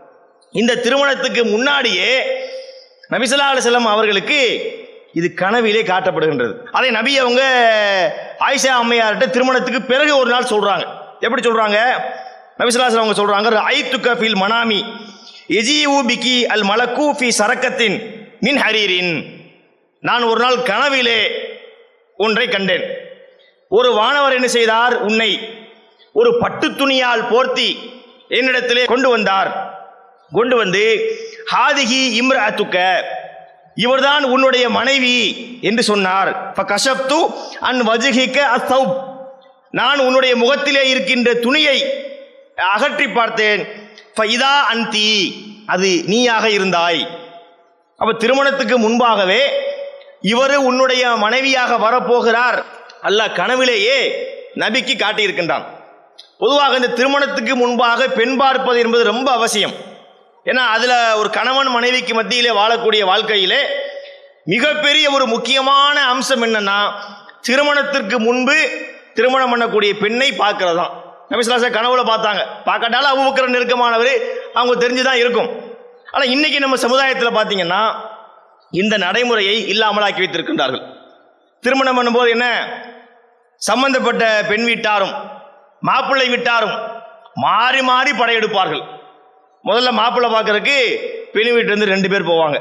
இந்த திருமணத்துக்கு முன்னாடியே நபிசல்லா அலுவலம் அவர்களுக்கு இது கனவிலே காட்டப்படுகின்றது அதை நபி அவங்க ஆயிஷா அம்மையார்கிட்ட திருமணத்துக்கு பிறகு ஒரு நாள் சொல்றாங்க எப்படி சொல்றாங்க நபிசல்லா அவங்க சொல்றாங்க ஐத்துக்க ஃபில் மனாமி எஜியூ பிகி அல் மலக்கு ஃபி சரக்கத்தின் மின் ஹரீரின் நான் ஒரு நாள் கனவிலே ஒன்றை கண்டேன் ஒரு வானவர் என்ன செய்தார் உன்னை ஒரு பட்டு துணியால் போர்த்தி என்னிடத்திலே கொண்டு வந்தார் கொண்டு வந்து ஹாதிகி இம்ரஅத்துக்க இவர்தான் உன்னுடைய மனைவி என்று சொன்னார் கஷப்து அன் வஜுகிக்க அசௌப் நான் உன்னுடைய முகத்திலே இருக்கின்ற துணியை அகற்றி பார்த்தேன் இதா அந்தி அது நீயாக இருந்தாய் அப்ப திருமணத்துக்கு முன்பாகவே இவர் உன்னுடைய மனைவியாக வரப்போகிறார் அல்லாஹ் கனவிலேயே நபிக்கு காட்டியிருக்கின்றான் பொதுவாக இந்த திருமணத்துக்கு முன்பாக பெண் பார்ப்பது என்பது ரொம்ப அவசியம் ஏன்னா அதுல ஒரு கணவன் மனைவிக்கு மத்தியிலே வாழக்கூடிய வாழ்க்கையிலே மிகப்பெரிய ஒரு முக்கியமான அம்சம் என்னன்னா திருமணத்திற்கு முன்பு திருமணம் பண்ணக்கூடிய பெண்ணை பார்க்கறது தான் நபிசுலாச கனவுல பார்த்தாங்க பார்க்கட்டாலும் அபுபக்கர் நெருக்கமானவர் அவங்க தெரிஞ்சுதான் இருக்கும் ஆனா இன்னைக்கு நம்ம சமுதாயத்தில் பார்த்தீங்கன்னா இந்த நடைமுறையை இல்லாமலாக்கி வைத்திருக்கின்றார்கள் திருமணம் பண்ணும்போது என்ன சம்பந்தப்பட்ட பெண் வீட்டாரும் மாப்பிள்ளை வீட்டாரும் மாறி மாறி படையெடுப்பார்கள் முதல்ல மாப்பிள்ளை பார்க்கறதுக்கு பெண் வீட்டிலேருந்து ரெண்டு பேர் போவாங்க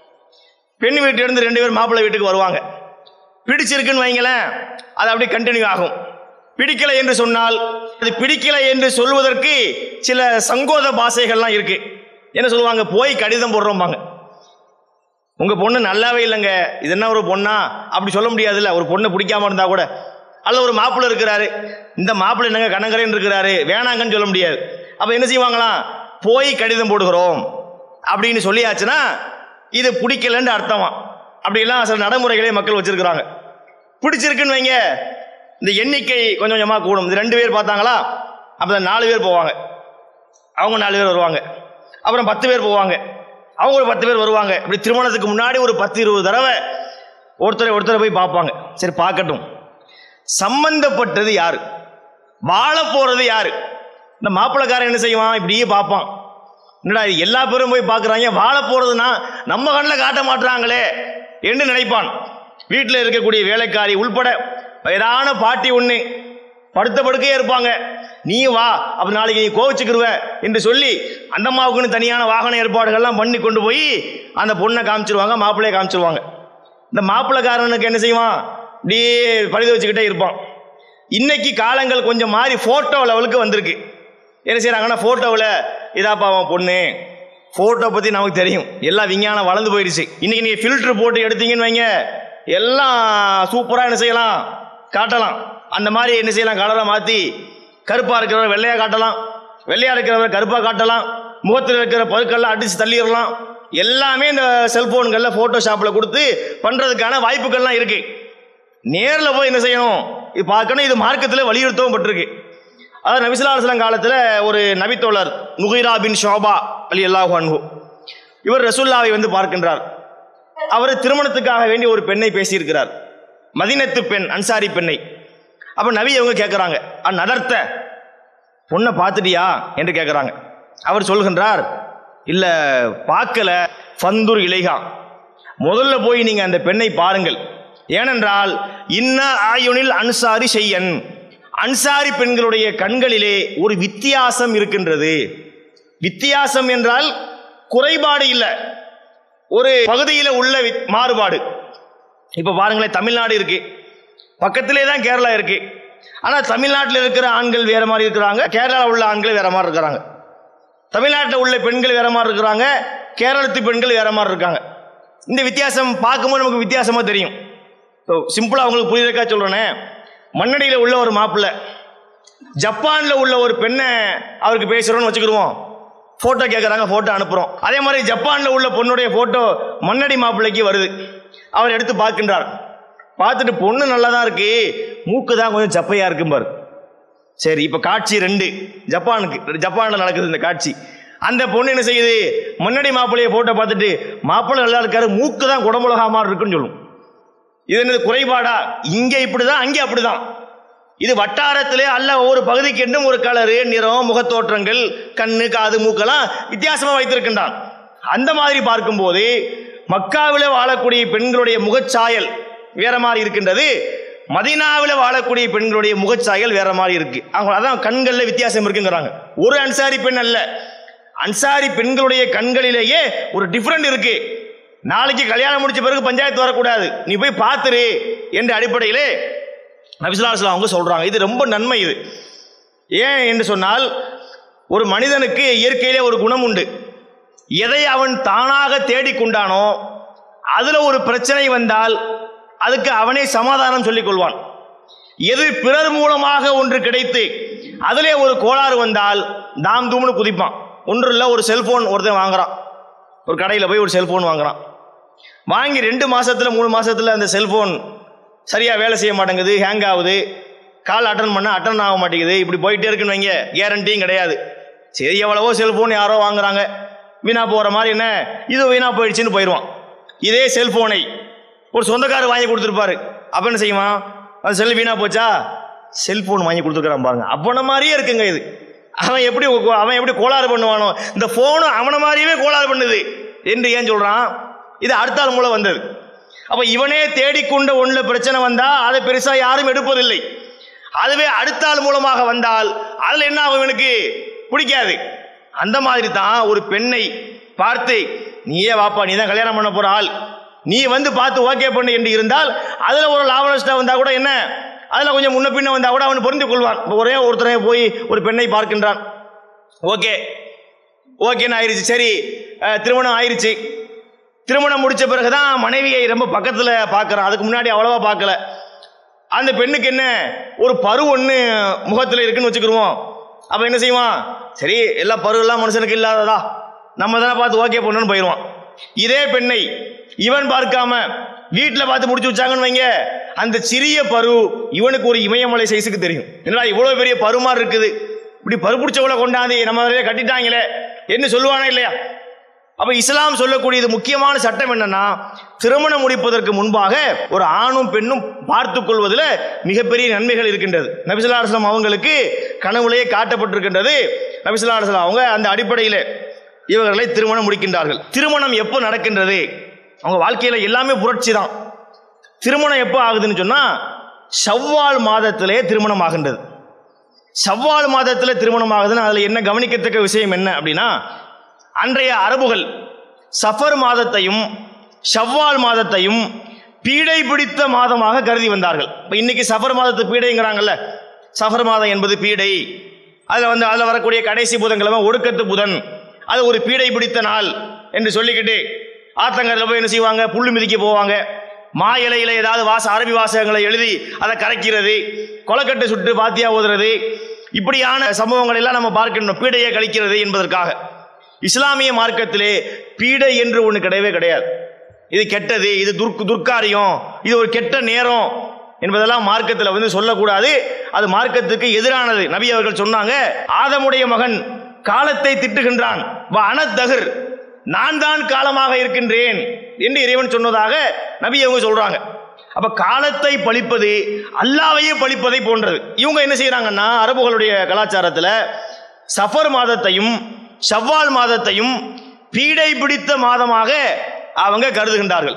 பெண் வீட்டிலேருந்து ரெண்டு பேர் மாப்பிள்ளை வீட்டுக்கு வருவாங்க பிடிச்சிருக்குன்னு வைங்களேன் அது அப்படியே கண்டினியூ ஆகும் பிடிக்கலை என்று சொன்னால் அது பிடிக்கலை என்று சொல்வதற்கு சில சங்கோத பாஷைகள்லாம் இருக்கு என்ன சொல்லுவாங்க போய் கடிதம் போடுறோம்பாங்க உங்க பொண்ணு நல்லாவே இல்லைங்க இது என்ன ஒரு பொண்ணா அப்படி சொல்ல முடியாதுல்ல ஒரு பொண்ணை பிடிக்காம இருந்தா கூட அல்ல ஒரு மாப்பிள்ளை இருக்கிறாரு இந்த மாப்பிள்ளை என்னங்க கணங்கரேன்னு இருக்கிறாரு வேணாங்கன்னு சொல்ல முடியாது அப்ப என்ன செய்வாங்களாம் போய் கடிதம் போடுகிறோம் அப்படின்னு சொல்லியாச்சுன்னா இது பிடிக்கலன்னு அர்த்தமா அப்படிலாம் சில நடைமுறைகளே மக்கள் வச்சிருக்கிறாங்க பிடிச்சிருக்குன்னு வைங்க இந்த எண்ணிக்கை கொஞ்சம் கொஞ்சமாக கூடும் இந்த ரெண்டு பேர் பார்த்தாங்களா அப்போ நாலு பேர் போவாங்க அவங்க நாலு பேர் வருவாங்க அப்புறம் பத்து பேர் போவாங்க அவங்க ஒரு பத்து பேர் வருவாங்க இப்படி திருமணத்துக்கு முன்னாடி ஒரு பத்து இருபது தடவை ஒருத்தரை ஒருத்தரை போய் பார்ப்பாங்க சரி பார்க்கட்டும் சம்பந்தப்பட்டது யாரு வாழ போறது யாரு இந்த மாப்பிள்ளைக்காரன் என்ன செய்வான் இப்படியே பார்ப்பான் என்னடா இது எல்லா பேரும் போய் பார்க்குறாங்க வாழ போறதுன்னா நம்ம கண்ணில் காட்ட மாட்டாங்களே என்று நினைப்பான் வீட்டில் இருக்கக்கூடிய வேலைக்காரி உள்பட வயதான பாட்டி ஒன்று படுத்த படுக்கையே இருப்பாங்க நீ வா அப்ப நாளைக்கு நீ கோவிச்சுக்கிருவ என்று சொல்லி அந்த அம்மாவுக்குன்னு தனியான வாகன ஏற்பாடுகள்லாம் பண்ணி கொண்டு போய் அந்த பொண்ணை காமிச்சிருவாங்க மாப்பிள்ளையை காமிச்சிருவாங்க இந்த மாப்பிள்ளைக்காரனுக்கு என்ன செய்வான் அப்படியே பழுது வச்சுக்கிட்டே இருப்பான் இன்னைக்கு காலங்கள் கொஞ்சம் மாறி போட்டோ லெவலுக்கு வந்திருக்கு என்ன செய்யறாங்கன்னா போட்டோவில் இதாப்பா அவன் பொண்ணு போட்டோ பத்தி நமக்கு தெரியும் எல்லாம் விஞ்ஞானம் வளர்ந்து போயிடுச்சு இன்னைக்கு நீங்க ஃபில்டர் போட்டு எடுத்தீங்கன்னு வைங்க எல்லாம் சூப்பரா என்ன செய்யலாம் காட்டலாம் அந்த மாதிரி என்ன செய்யலாம் கலரை மாத்தி கருப்பா இருக்கிறவரை வெள்ளையா காட்டலாம் வெள்ளையா இருக்கிறவரை கருப்பா காட்டலாம் முகத்தில் இருக்கிற பருக்கெல்லாம் அடிச்சு தள்ளிடலாம் எல்லாமே இந்த செல்போன்களில் ஃபோட்டோஷாப்பில் கொடுத்து பண்ணுறதுக்கான வாய்ப்புகள்லாம் இருக்கு நேரில் போய் என்ன செய்யணும் இது பார்க்கணும் இது மார்க்கத்தில் வலியுறுத்தவும் பட்டிருக்கு அதாவது நபிசுல்லாஸ்லாம் காலத்தில் ஒரு நபித்தோழர் நுகைரா பின் ஷோபா அலி அல்லாஹு அன்ஹு இவர் ரசுல்லாவை வந்து பார்க்கின்றார் அவர் திருமணத்துக்காக வேண்டி ஒரு பெண்ணை பேசியிருக்கிறார் மதினத்து பெண் அன்சாரி பெண்ணை அப்ப நபி அவங்க கேட்குறாங்க நடர்த்த பொண்ணை பார்த்துட்டியா என்று கேட்குறாங்க அவர் சொல்கின்றார் இல்ல பார்க்கல ஃபந்துர் இலைகா முதல்ல போய் நீங்க அந்த பெண்ணை பாருங்கள் ஏனென்றால் இன்ன ஆயுனில் அன்சாரி செய்யன் அன்சாரி பெண்களுடைய கண்களிலே ஒரு வித்தியாசம் இருக்கின்றது வித்தியாசம் என்றால் குறைபாடு இல்லை ஒரு பகுதியில் உள்ள வி- மாறுபாடு இப்ப பாருங்களேன் தமிழ்நாடு இருக்கு பக்கத்திலே தான் கேரளா இருக்கு ஆனா தமிழ்நாட்டில் இருக்கிற ஆண்கள் வேற மாதிரி இருக்கிறாங்க கேரளாவில் உள்ள ஆண்கள் வேற மாதிரி இருக்கிறாங்க தமிழ்நாட்டில் உள்ள பெண்கள் வேற மாதிரி இருக்கிறாங்க கேரளத்து பெண்கள் வேற மாதிரி இருக்காங்க இந்த வித்தியாசம் பார்க்கும்போது நமக்கு வித்தியாசமா தெரியும் சிம்பிளா உங்களுக்கு புரியுறக்கா சொல்றேனே மண்ணடியில் உள்ள ஒரு மாப்பிள்ளை ஜப்பான்ல உள்ள ஒரு பெண்ணை அவருக்கு பேசுறோம்னு வச்சுக்கிடுவோம் போட்டோ கேட்குறாங்க போட்டோ அனுப்புறோம் அதே மாதிரி ஜப்பான்ல உள்ள பொண்ணுடைய போட்டோ மண்ணடி மாப்பிள்ளைக்கு வருது அவர் எடுத்து பார்க்கின்றார் பார்த்துட்டு பொண்ணு நல்லா தான் இருக்கு மூக்கு தான் கொஞ்சம் சப்பையா இருக்கும் பாரு சரி இப்போ காட்சி ரெண்டு ஜப்பானுக்கு ஜப்பானில் நடக்குது இந்த காட்சி அந்த பொண்ணு என்ன செய்யுது முன்னாடி மாப்பிள்ளைய போட்டோ பார்த்துட்டு மாப்பிள்ளை நல்லா இருக்காரு மூக்கு தான் குடமுலகா மாதிரி இருக்குன்னு சொல்லும் இது என்னது குறைபாடா இங்க இப்படிதான் அங்கே அப்படிதான் இது வட்டாரத்திலே அல்ல ஒவ்வொரு பகுதிக்கு என்றும் ஒரு கலரு நிறம் முகத்தோற்றங்கள் கண்ணு காது மூக்கெல்லாம் வித்தியாசமா வைத்திருக்கின்றான் அந்த மாதிரி பார்க்கும்போது மக்காவில் வாழக்கூடிய பெண்களுடைய முகச்சாயல் வேற மாதிரி இருக்கின்றது மதீனாவில் வாழக்கூடிய பெண்களுடைய முகச்சாயல் வேற மாதிரி இருக்கு அவங்க அதான் கண்கள்ல வித்தியாசம் இருக்குங்கிறாங்க ஒரு அன்சாரி பெண் அல்ல அன்சாரி பெண்களுடைய கண்களிலேயே ஒரு டிஃப்ரெண்ட் இருக்கு நாளைக்கு கல்யாணம் முடிச்ச பிறகு பஞ்சாயத்து வரக்கூடாது நீ போய் பார்த்துரு என்ற அடிப்படையிலே நபிசுல்லாஸ்லாம் அவங்க சொல்றாங்க இது ரொம்ப நன்மை இது ஏன் என்று சொன்னால் ஒரு மனிதனுக்கு இயற்கையிலே ஒரு குணம் உண்டு எதை அவன் தானாக தேடிக்கொண்டானோ அதுல ஒரு பிரச்சனை வந்தால் அதுக்கு அவனே சமாதானம் சொல்லிக் கொள்வான் எது பிறர் மூலமாக ஒன்று கிடைத்து அதிலே ஒரு கோளாறு வந்தால் தாம் தூம்னு குதிப்பான் ஒன்று இல்லை ஒரு செல்போன் ஒருத்தன் வாங்குறான் ஒரு கடையில் போய் ஒரு செல்போன் வாங்குறான் வாங்கி ரெண்டு மாசத்துல மூணு மாசத்துல அந்த செல்போன் சரியா வேலை செய்ய மாட்டேங்குது ஹேங் ஆகுது கால் அட்டன் பண்ண அட்டன் ஆக மாட்டேங்குது இப்படி போயிட்டே இருக்குன்னு வைங்க கேரண்டியும் கிடையாது சரி எவ்வளவோ செல்போன் யாரோ வாங்குறாங்க வீணா போகிற மாதிரி என்ன இது வீணா போயிடுச்சுன்னு போயிடுவான் இதே செல்போனை ஒரு சொந்தக்காரர் வாங்கி கொடுத்துருப்பாரு அப்போ என்ன செய்யுமா அந்த செல் வீணா போச்சா செல்போன் வாங்கி கொடுத்துருக்கான் பாருங்க அப்பன மாதிரியே இருக்குங்க இது அவன் எப்படி அவன் எப்படி கோளாறு பண்ணுவானோ இந்த ஃபோனும் அவனை மாதிரியே கோளாறு பண்ணுது என்று ஏன் சொல்றான் இது அடுத்த ஆள் மூலம் வந்தது அப்ப இவனே தேடிக்கொண்ட ஒண்ணுல பிரச்சனை வந்தா அதை பெருசா யாரும் எடுப்பதில்லை அதுவே அடுத்த ஆள் மூலமாக வந்தால் அதுல என்ன ஆகும் இவனுக்கு பிடிக்காது அந்த மாதிரி தான் ஒரு பெண்ணை பார்த்து நீயே வாப்பா நீ தான் கல்யாணம் பண்ண போற ஆள் நீ வந்து பார்த்து ஓகே பண்ணு என்று இருந்தால் அதுல ஒரு லாப நஷ்டம் வந்தா கூட என்ன அதுல கொஞ்சம் முன்ன பின்ன வந்தா கூட அவன் பொருந்து கொள்வான் இப்ப ஒரே ஒருத்தரை போய் ஒரு பெண்ணை பார்க்கின்றான் ஓகே ஓகேன்னு ஆயிருச்சு சரி அஹ், திருமணம் ஆயிருச்சு திருமணம் முடிச்ச பிறகுதான் மனைவியை ரொம்ப பக்கத்துல பார்க்கறான் அதுக்கு முன்னாடி அவ்வளவா பார்க்கல அந்த பெண்ணுக்கு என்ன ஒரு பரு ஒன்று முகத்தில் இருக்குன்னு வச்சுக்கிருவோம் அப்போ என்ன செய்வான் சரி எல்லா பரு எல்லாம் மனுஷனுக்கு இல்லாததா நம்ம தானே பார்த்து ஓகே பண்ணணும்னு போயிடுவான் இதே பெண்ணை இவன் பார்க்காம வீட்டில் பார்த்து முடிச்சு வச்சாங்கன்னு வைங்க அந்த சிறிய பரு இவனுக்கு ஒரு இமயமலை சைஸுக்கு தெரியும் என்னடா இவ்வளோ பெரிய பரு மாதிரி இருக்குது இப்படி பரு பிடிச்சவளை கொண்டாந்து நம்ம அதிலே கட்டிட்டாங்களே என்ன சொல்லுவானா இல்லையா அப்ப இஸ்லாம் சொல்லக்கூடியது முக்கியமான சட்டம் என்னன்னா திருமணம் முடிப்பதற்கு முன்பாக ஒரு ஆணும் பெண்ணும் பார்த்துக் கொள்வதில் மிகப்பெரிய நன்மைகள் இருக்கின்றது நபிசுல்லா அலுவலாம் அவங்களுக்கு கனவுலேயே காட்டப்பட்டிருக்கின்றது நபிசுல்லா அலுவலாம் அவங்க அந்த அடிப்படையில் இவர்களை திருமணம் முடிக்கின்றார்கள் திருமணம் எப்போ நடக்கின்றது அவங்க வாழ்க்கையில எல்லாமே புரட்சி தான் திருமணம் எப்போ ஆகுதுன்னு சொன்னா ஷவ்வால் மாதத்திலே திருமணம் ஆகின்றது ஷவ்வால் மாதத்தில் திருமணம் ஆகுதுன்னு அதில் என்ன கவனிக்கத்தக்க விஷயம் என்ன அப்படின்னா அன்றைய அரபுகள் சஃபர் மாதத்தையும் ஷவ்வால் மாதத்தையும் பீடை பிடித்த மாதமாக கருதி வந்தார்கள் இப்போ இன்னைக்கு சஃபர் மாதத்து பீடைங்கிறாங்கல்ல சஃபர் மாதம் என்பது பீடை அதில் வந்து அதில் வரக்கூடிய கடைசி புதன்கிழமை ஒடுக்கத்து புதன் அது ஒரு பீடை பிடித்த நாள் என்று சொல்லிக்கிட்டு ஆத்தங்கரில் போய் என்ன செய்வாங்க புல்லு மிதிக்க போவாங்க மா இலையில ஏதாவது வாச அரபி வாசகங்களை எழுதி அதை கரைக்கிறது கொலக்கட்டை சுட்டு பாத்தியா ஓதுறது இப்படியான சம்பவங்களை எல்லாம் நம்ம பார்க்கணும் பீடையை கழிக்கிறது என்பதற்காக இஸ்லாமிய மார்க்கத்திலே பீடை என்று ஒன்று கிடையவே கிடையாது இது கெட்டது இது துர்க்கு துர்க்காரியம் இது ஒரு கெட்ட நேரம் என்பதெல்லாம் மார்க்கத்தில் வந்து சொல்லக்கூடாது அது மார்க்கத்துக்கு எதிரானது நபி அவர்கள் சொன்னாங்க ஆதமுடைய மகன் காலத்தை திட்டுகின்றான் வ அனத்தகர் நான் தான் காலமாக இருக்கின்றேன் என்று இறைவன் சொன்னதாக நபி அவங்க சொல்றாங்க அப்ப காலத்தை பழிப்பது அல்லாவையே பழிப்பதை போன்றது இவங்க என்ன செய்யறாங்கன்னா அரபுகளுடைய கலாச்சாரத்தில் சஃபர் மாதத்தையும் ஷவ்வால் மாதத்தையும் பீடை பிடித்த மாதமாக அவங்க கருதுகின்றார்கள்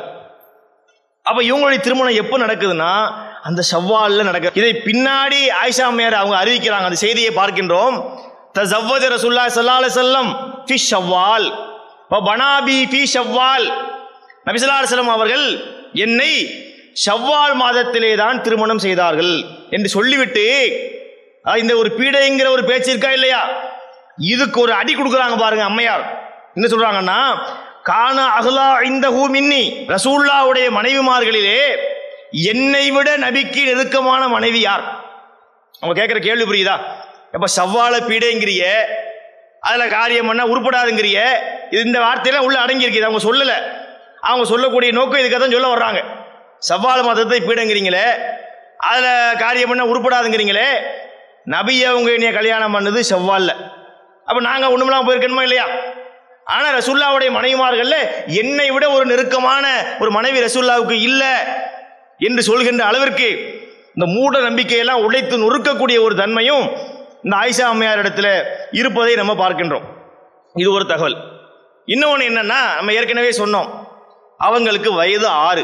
அப்ப இவங்களுடைய திருமணம் எப்போ நடக்குதுன்னா அந்த ஷவ்வால்ல நடக்குது இதை பின்னாடி ஆயிஷா மேர் அவங்க அறிவிக்கிறாங்க அந்த செய்தியை பார்க்கின்றோம் தஸவ்வஜ ரசூலுல்லாஹி ஸல்லல்லாஹு அலைஹி வஸல்லம் ஃபி ஷவ்வால் வ பனாபி ஃபி ஷவ்வால் நபி ஸல்லல்லாஹு அலைஹி வஸல்லம் அவர்கள் என்னை ஷவ்வால் மாதத்திலே தான் திருமணம் செய்தார்கள் என்று சொல்லிவிட்டு அஹ், இந்த ஒரு பீடைங்கிற ஒரு பேச்சு இருக்கா இல்லையா இதுக்கு ஒரு அடி கொடுக்குறாங்க பாருங்க அம்மையார் என்ன சொல்றாங்கன்னா கான அகலா இந்த மின்னி ரசூல்லாவுடைய மனைவிமார்களிலே என்னை விட நபிக்கு நெருக்கமான மனைவி யார் அவங்க கேட்குற கேள்வி புரியுதா எப்ப சவ்வாழ பீடைங்கிறிய அதுல காரியம் பண்ண உருப்படாதுங்கிறிய இது இந்த வார்த்தையெல்லாம் உள்ள அடங்கி இருக்குது அவங்க சொல்லல அவங்க சொல்லக்கூடிய நோக்கம் இதுக்காக தான் சொல்ல வர்றாங்க சவ்வாழ மதத்தை பீடைங்கிறீங்களே அதுல காரியம் பண்ண உருப்படாதுங்கிறீங்களே நபி அவங்க என்னைய கல்யாணம் பண்ணது செவ்வால்ல அப்ப நாங்க ஒண்ணுமெல்லாம் போயிருக்கணுமா இல்லையா ஆனா ரசூல்லாவுடைய மனைவிமார்கள்ல என்னை விட ஒரு நெருக்கமான ஒரு மனைவி ரசூல்லாவுக்கு இல்ல என்று சொல்கின்ற அளவிற்கு இந்த மூட நம்பிக்கையெல்லாம் உடைத்து நொறுக்கக்கூடிய ஒரு தன்மையும் இந்த ஆயிஷா அம்மையார் இடத்துல இருப்பதை நம்ம பார்க்கின்றோம் இது ஒரு தகவல் இன்னொன்று என்னன்னா நம்ம ஏற்கனவே சொன்னோம் அவங்களுக்கு வயது ஆறு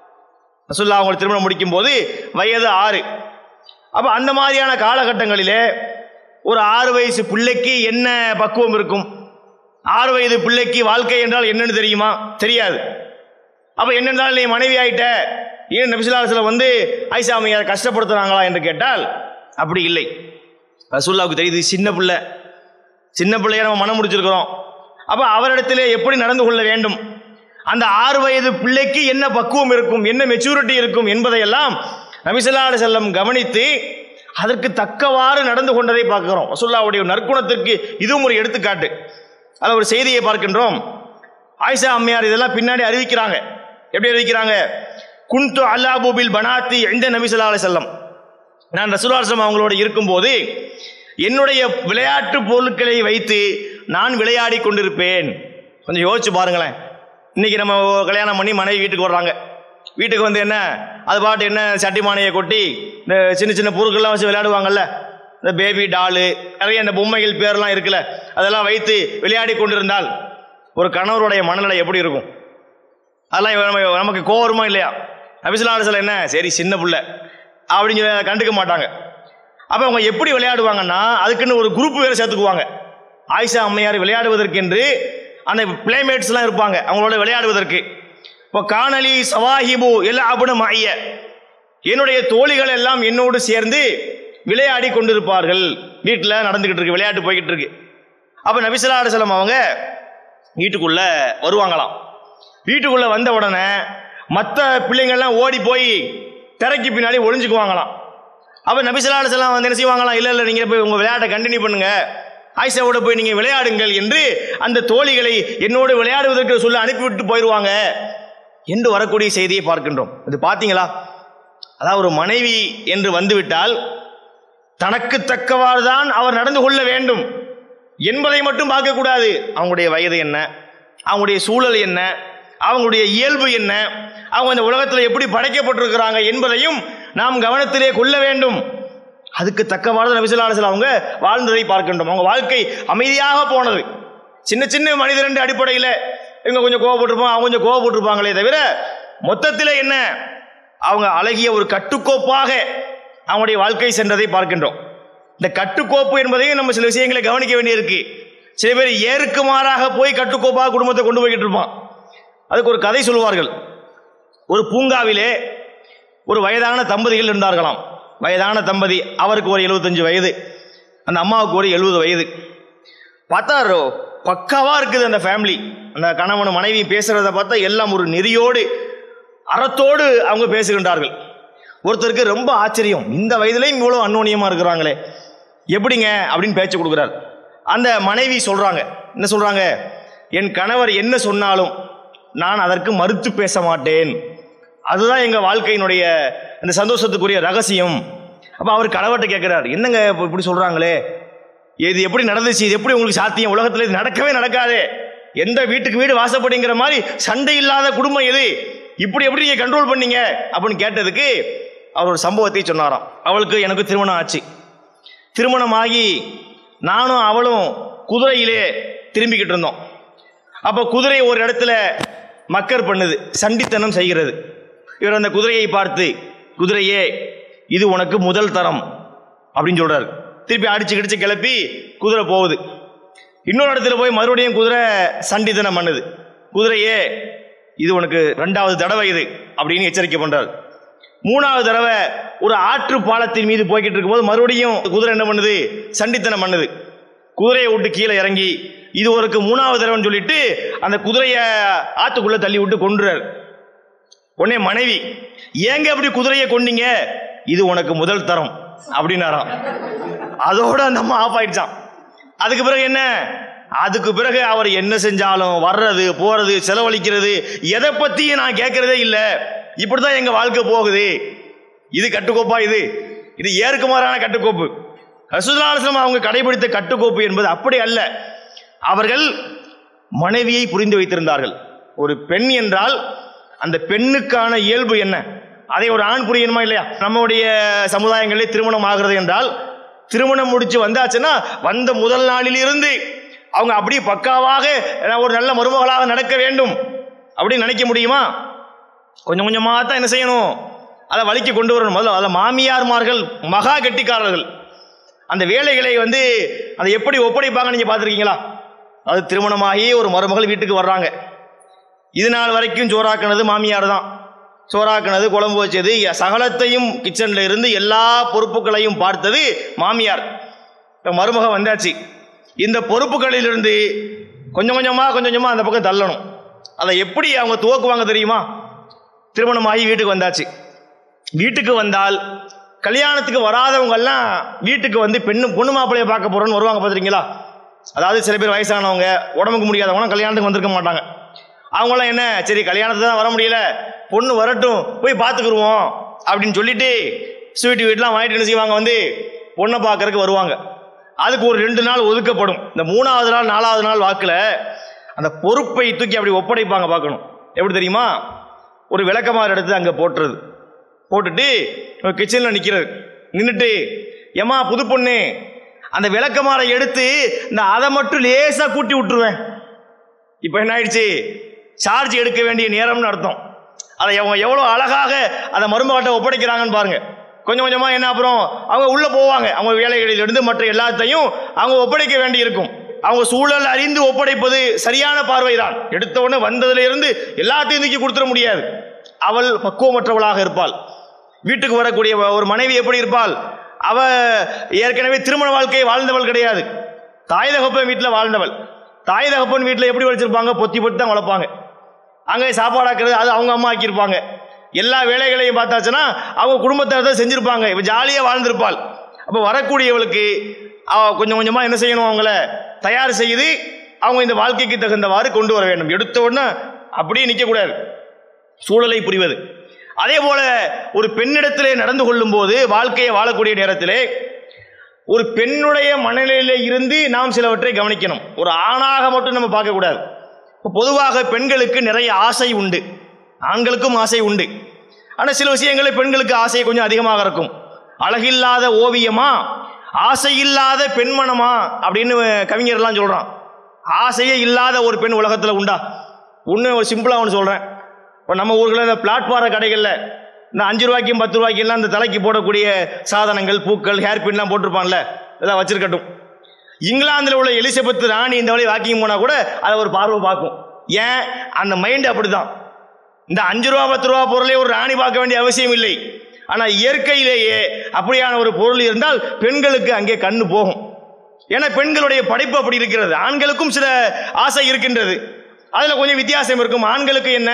ரசுல்லா அவங்க திருமணம் முடிக்கும் போது வயது ஆறு அப்ப அந்த மாதிரியான காலகட்டங்களிலே ஒரு ஆறு வயசு பிள்ளைக்கு என்ன பக்குவம் இருக்கும் ஆறு வயது பிள்ளைக்கு வாழ்க்கை என்றால் என்னன்னு தெரியுமா தெரியாது அப்ப என்னென்றால் நீ மனைவி ஆயிட்ட ஏன் நபிசுல்லாசில் வந்து ஐசா அம்மையார் கஷ்டப்படுத்துறாங்களா என்று கேட்டால் அப்படி இல்லை ரசூல்லாவுக்கு தெரியுது சின்ன பிள்ளை சின்ன பிள்ளைய நம்ம மனம் முடிச்சிருக்கிறோம் அப்ப அவரிடத்திலே எப்படி நடந்து கொள்ள வேண்டும் அந்த ஆறு வயது பிள்ளைக்கு என்ன பக்குவம் இருக்கும் என்ன மெச்சூரிட்டி இருக்கும் என்பதையெல்லாம் நபிசல்லா செல்லம் கவனித்து அதற்கு தக்கவாறு நடந்து கொண்டதை பார்க்கிறோம் ரசூல்லாவுடைய நற்குணத்திற்கு இதுவும் ஒரு எடுத்துக்காட்டு அதில் ஒரு செய்தியை பார்க்கின்றோம் ஆயிஷா அம்மையார் இதெல்லாம் பின்னாடி அறிவிக்கிறாங்க எப்படி அறிவிக்கிறாங்க குன்து அல்லாபூபில் பனாத்தி எந்த நபிசல்லா செல்லம் நான் ரசூலாசம் அவங்களோட இருக்கும்போது என்னுடைய விளையாட்டு பொருட்களை வைத்து நான் விளையாடி கொண்டிருப்பேன் கொஞ்சம் யோசிச்சு பாருங்களேன் இன்னைக்கு நம்ம கல்யாணம் பண்ணி மனைவி வீட்டுக்கு வர்றாங்க வீட்டுக்கு வந்து என்ன அது பாட்டு என்ன சட்டி மானையை கொட்டி இந்த சின்ன சின்ன பொருட்கள்லாம் வச்சு விளையாடுவாங்கல்ல இந்த பேபி டாலு நிறைய இந்த பொம்மைகள் பேர்லாம் இருக்குல்ல அதெல்லாம் வைத்து விளையாடி கொண்டிருந்தால் ஒரு கணவருடைய மனநிலை எப்படி இருக்கும் அதெல்லாம் இவ- நம்ம நமக்கு கோவருமா இல்லையா அபிசுலாசல என்ன சரி சின்ன பிள்ளை அப்படின்னு சொல்லி கண்டுக்க மாட்டாங்க அப்போ அவங்க எப்படி விளையாடுவாங்கன்னா அதுக்குன்னு ஒரு குரூப் வேற சேர்த்துக்குவாங்க ஆயிஷா அம்மையார் விளையாடுவதற்கென்று அந்த பிளேமேட்ஸ்லாம் இருப்பாங்க அவங்களோட விளையாடுவதற்கு இப்போ காணலி சவாஹிபு எல்லா அபுன மாய என்னுடைய தோழிகள் எல்லாம் என்னோடு சேர்ந்து விளையாடி கொண்டிருப்பார்கள் வீட்டில் நடந்துகிட்டு இருக்கு விளையாட்டு போய்கிட்டு இருக்கு அப்போ நபிசல்லா அலுவலம் அவங்க வீட்டுக்குள்ள வருவாங்களாம் வீட்டுக்குள்ள வந்த உடனே மற்ற பிள்ளைங்கள்லாம் ஓடி போய் திரைக்கு பின்னாடி ஒளிஞ்சுக்குவாங்களாம் அப்போ நபிசல்லா அலுவலம் வந்து என்ன செய்வாங்களாம் இல்லை இல்லை நீங்கள் போய் உங்கள் விளையாட்டை கண்டினியூ பண்ணுங்க ஆயிஷாவோட போய் நீங்கள் விளையாடுங்கள் என்று அந்த தோழிகளை என்னோடு விளையாடுவதற்கு சொல்ல அனுப்பிவிட்டு போயிடுவாங்க என்று வரக்கூடிய செய்தியை பார்க்கின்றோம் இது பார்த்தீங்களா அதாவது ஒரு மனைவி என்று வந்துவிட்டால் தனக்கு தக்கவாறு தான் அவர் நடந்து கொள்ள வேண்டும் என்பதை மட்டும் பார்க்கக்கூடாது அவங்களுடைய வயது என்ன அவங்களுடைய சூழல் என்ன அவங்களுடைய இயல்பு என்ன அவங்க இந்த உலகத்தில் எப்படி படைக்கப்பட்டிருக்கிறாங்க என்பதையும் நாம் கவனத்திலே கொள்ள வேண்டும் அதுக்கு தக்கவாறு நபிசுல்லாசல் அவங்க வாழ்ந்ததை பார்க்கின்றோம் அவங்க வாழ்க்கை அமைதியாக போனது சின்ன சின்ன மனிதரண்டு அடிப்படையில் இவங்க கொஞ்சம் கோவப்பட்டிருப்பாங்க அவங்க கொஞ்சம் கோவப்பட்டிருப்பாங்களே தவிர மொத்தத்தில் என்ன அவங்க அழகிய ஒரு கட்டுக்கோப்பாக அவங்களுடைய வாழ்க்கை சென்றதை பார்க்கின்றோம் இந்த கட்டுக்கோப்பு என்பதையும் நம்ம சில விஷயங்களை கவனிக்க வேண்டியிருக்கு சில பேர் ஏருக்கு மாறாக போய் கட்டுக்கோப்பாக குடும்பத்தை கொண்டு போய்கிட்டு இருப்பான் அதுக்கு ஒரு கதை சொல்லுவார்கள் ஒரு பூங்காவிலே ஒரு வயதான தம்பதிகள் இருந்தார்களாம் வயதான தம்பதி அவருக்கு ஒரு 75 வயது அந்த அம்மாவுக்கு ஒரு எழுபது வயது பார்த்தா ரொ- பக்காவா இருக்குது அந்த ஃபேமிலி அந்த கணவன் மனைவி பேசுறத பார்த்தா எல்லாம் ஒரு நெறியோடு அறத்தோடு அவங்க பேசுகின்றார்கள் ஒருத்தருக்கு ரொம்ப ஆச்சரியம் இந்த வயதுலையும் இவ்வளோ அன்னோனியமா இருக்கிறாங்களே எப்படிங்க அப்படின்னு பேச்சு கொடுக்குறார் அந்த மனைவி சொல்றாங்க என்ன சொல்றாங்க என் கணவர் என்ன சொன்னாலும் நான் அதற்கு மறுத்து பேச மாட்டேன் அதுதான் எங்க வாழ்க்கையினுடைய அந்த சந்தோஷத்துக்குரிய ரகசியம் அப்ப அவர் கணவர்கிட்ட கேட்கிறார் என்னங்க இப்ப இப்படி சொல்றாங்களே இது எப்படி நடந்துச்சு இது எப்படி உங்களுக்கு சாத்தியம் உலகத்துல இது நடக்கவே நடக்காதே எந்த வீட்டுக்கு வீடு வாசப்படிங்கிற மாதிரி சண்டை இல்லாத குடும்பம் எது இப்படி எப்படி நீங்க கண்ட்ரோல் பண்ணீங்க அப்படின்னு கேட்டதுக்கு அவர் ஒரு சம்பவத்தை சொன்னாராம் அவளுக்கு எனக்கு திருமணம் ஆச்சு திருமணமாகி நானும் அவளும் குதிரையிலே திரும்பிக்கிட்டு இருந்தோம் அப்போ குதிரை ஒரு இடத்துல மக்கர் பண்ணுது சண்டித்தனம் செய்கிறது இவர் அந்த குதிரையை பார்த்து குதிரையே இது உனக்கு முதல் தரம் அப்படின்னு சொல்றாரு திருப்பி அடிச்சு கிடிச்சு கிளப்பி குதிரை போகுது இன்னொரு இடத்துல போய் மறுபடியும் குதிரை சண்டித்தனம் பண்ணுது குதிரையே இது உனக்கு ரெண்டாவது தடவை இது அப்படின்னு எச்சரிக்கை பண்றாரு மூணாவது தடவை ஒரு ஆற்று பாலத்தின் மீது போய்கிட்டு இருக்கும்போது மறுபடியும் குதிரை என்ன பண்ணுது சண்டித்தனம் பண்ணுது குதிரையை விட்டு கீழே இறங்கி இது ஒருக்கு மூணாவது தடவைன்னு சொல்லிட்டு அந்த குதிரையை ஆத்துக்குள்ள தள்ளி விட்டு கொன்றுறாரு உடனே மனைவி ஏங்க அப்படி குதிரையை கொன்னீங்க இது உனக்கு முதல் தரம் அப்படின்னாராம் அதோட அந்த அம்மா ஆஃப் ஆயிடுச்சான் அதுக்கு பிறகு என்ன அதுக்கு பிறகு அவர் என்ன செஞ்சாலும் வர்றது போறது செலவழிக்கிறது எதை பத்தியும் நான் கேட்கறதே இல்லை இப்படிதான் எங்க வாழ்க்கை போகுது இது கட்டுக்கோப்பா இது இது ஏற்கு மாறான கட்டுக்கோப்பு ரசூலுல்லாஹி அவங்க கடைபிடித்த கட்டுக்கோப்பு என்பது அப்படி அல்ல அவர்கள் மனைவியை புரிந்து வைத்திருந்தார்கள் ஒரு பெண் என்றால் அந்த பெண்ணுக்கான இயல்பு என்ன அதை ஒரு ஆண் புரியணுமா இல்லையா நம்முடைய சமுதாயங்களில் திருமணம் ஆகிறது என்றால் திருமணம் முடிச்சு வந்தாச்சுன்னா வந்த முதல் நாளிலிருந்து அவங்க அப்படியே பக்காவாக ஒரு நல்ல மருமகளாக நடக்க வேண்டும் அப்படின்னு நினைக்க முடியுமா கொஞ்சம் கொஞ்சமாக தான் என்ன செய்யணும் அதை வழிக்கு கொண்டு வரணும் முதல்ல அதில் மாமியார்மார்கள் மகா கெட்டிக்காரர்கள் அந்த வேலைகளை வந்து அதை எப்படி ஒப்படைப்பாங்க நீங்கள் பார்த்துருக்கீங்களா அது திருமணமாகி ஒரு மருமகள் வீட்டுக்கு வர்றாங்க இது நாள் வரைக்கும் சோறாக்குனது மாமியார் தான் சோறாக்குனது குழம்பு வச்சது சகலத்தையும் கிச்சனில் இருந்து எல்லா பொறுப்புகளையும் பார்த்தது மாமியார் இப்போ மருமக வந்தாச்சு இந்த பொறுப்புகளிலிருந்து கொஞ்சம் கொஞ்சமாக கொஞ்சம் கொஞ்சமாக அந்த பக்கம் தள்ளணும் அதை எப்படி அவங்க துவக்குவாங்க தெரியுமா திருமணமாகி வீட்டுக்கு வந்தாச்சு வீட்டுக்கு வந்தால் கல்யாணத்துக்கு வராதவங்க எல்லாம் வீட்டுக்கு வந்து பெண்ணு பொண்ணு மாப்பிள்ளைய பார்க்க போறோம்னு வருவாங்க பார்த்துருக்கீங்களா அதாவது சில பேர் வயசானவங்க உடம்புக்கு முடியாதவங்க கல்யாணத்துக்கு வந்திருக்க மாட்டாங்க அவங்களாம் என்ன சரி கல்யாணத்துக்கு தான் வர முடியல பொண்ணு வரட்டும் போய் பார்த்துக்குருவோம் அப்படின்னு சொல்லிட்டு ஸ்வீட் வீட்லாம் வாங்கிட்டு என்ன செய்வாங்க வந்து பொண்ணை பார்க்கறதுக்கு வருவாங்க அதுக்கு ஒரு ரெண்டு நாள் ஒதுக்கப்படும் இந்த மூணாவது நாள் நாலாவது நாள் வாக்கில் அந்த பொறுப்பை தூக்கி அப்படி ஒப்படைப்பாங்க பார்க்கணும் எப்படி தெரியுமா ஒரு விளக்கமாறு எடுத்து அங்கே போட்டுறது போட்டுட்டு கிச்சனில் நிற்கிறது நின்றுட்டு ஏமா புது பொண்ணு அந்த விளக்கமாரை எடுத்து இந்த அதை மட்டும் லேசாக கூட்டி விட்டுருவேன் இப்போ என்ன ஆயிடுச்சு சார்ஜ் எடுக்க வேண்டிய நேரம்னு அர்த்தம் அதை அவங்க எவ்வளோ அழகாக அதை மருமகிட்ட ஒப்படைக்கிறாங்கன்னு பாருங்க கொஞ்சம் கொஞ்சமாக என்ன அப்புறம் அவங்க உள்ளே போவாங்க அவங்க வேலைகளிலிருந்து மற்ற எல்லாத்தையும் அவங்க ஒப்படைக்க வேண்டி இருக்கும் அவங்க சூழல் அறிந்து ஒப்படைப்பது சரியான பார்வைதான் எடுத்த உடனே வந்ததுல இருந்து எல்லாத்தையும் தூக்கி கொடுத்துட முடியாது அவள் பக்குவமற்றவளாக இருப்பாள் வீட்டுக்கு வரக்கூடிய ஒரு மனைவி எப்படி இருப்பாள் அவ ஏற்கனவே திருமண வாழ்க்கையை வாழ்ந்தவள் கிடையாது தாய் தகப்பன் வீட்டில் வாழ்ந்தவள் தாய் தகப்பன் வீட்டில் எப்படி வச்சிருப்பாங்க பொத்தி பொத்தி தான் வளர்ப்பாங்க அங்கே சாப்பாடு ஆக்குறது அது அவங்க அம்மா ஆக்கியிருப்பாங்க எல்லா வேலைகளையும் பார்த்தாச்சுன்னா அவங்க குடும்பத்தை தான் செஞ்சிருப்பாங்க இவ ஜாலியாக வாழ்ந்திருப்பாள் அப்போ வரக்கூடியவளுக்கு அவ கொஞ்சம் கொஞ்சமாக என்ன செய்யணும் அவங்கள தயார் செய்து அவங்க இந்த வாழ்க்கைக்கு தகுந்தவாறு கொண்டு வர வேண்டும் எடுத்த உடனே அப்படியே நிற்கக்கூடாது சூழலை புரிவது அதே போல ஒரு பெண்ணிடத்திலே நடந்து கொள்ளும் போது வாழ்க்கையை வாழக்கூடிய நேரத்திலே ஒரு பெண்ணுடைய மனநிலையில இருந்து நாம் சிலவற்றை கவனிக்கணும் ஒரு ஆணாக மட்டும் நம்ம பார்க்கக்கூடாது இப்போ பொதுவாக பெண்களுக்கு நிறைய ஆசை உண்டு ஆண்களுக்கும் ஆசை உண்டு ஆனால் சில விஷயங்களில் பெண்களுக்கு ஆசை கொஞ்சம் அதிகமாக இருக்கும் அழகில்லாத ஓவியமா ஆசை இல்லாத பெண்மனமா அப்படின்னு கவிஞர்லாம் சொல்றான் ஆசையே இல்லாத ஒரு பெண் உலகத்தில் உண்டா ஒன்று ஒரு சிம்பிளாக ஒன்று சொல்கிறேன் இப்போ நம்ம ஊர்களில் இந்த பிளாட்பார கடைகளில் இந்த அஞ்சு ரூபாய்க்கும் பத்து ரூபாய்க்கெல்லாம் இந்த தலைக்கு போடக்கூடிய சாதனங்கள் பூக்கள் ஹேர் பின்லாம் போட்டிருப்பான்ல இதெல்லாம் வச்சிருக்கட்டும் இங்கிலாந்தில் உள்ள எலிசபெத் ராணி இந்த வழி வாக்கிங் போனால் கூட அதை ஒரு பார்வை பார்க்கும் ஏன் அந்த மைண்ட் அப்படிதான் இந்த அஞ்சு ரூபா பத்து ரூபா பொருளை ஒரு ராணி பார்க்க வேண்டிய அவசியம் இல்லை ஆனால் இயற்கையிலேயே அப்படியான ஒரு பொருள் இருந்தால் பெண்களுக்கு அங்கே கண்ணு போகும் ஏன்னா பெண்களுடைய படைப்பு அப்படி இருக்கிறது ஆண்களுக்கும் சில ஆசை இருக்கின்றது அதில் கொஞ்சம் வித்தியாசம் இருக்கும் ஆண்களுக்கு என்ன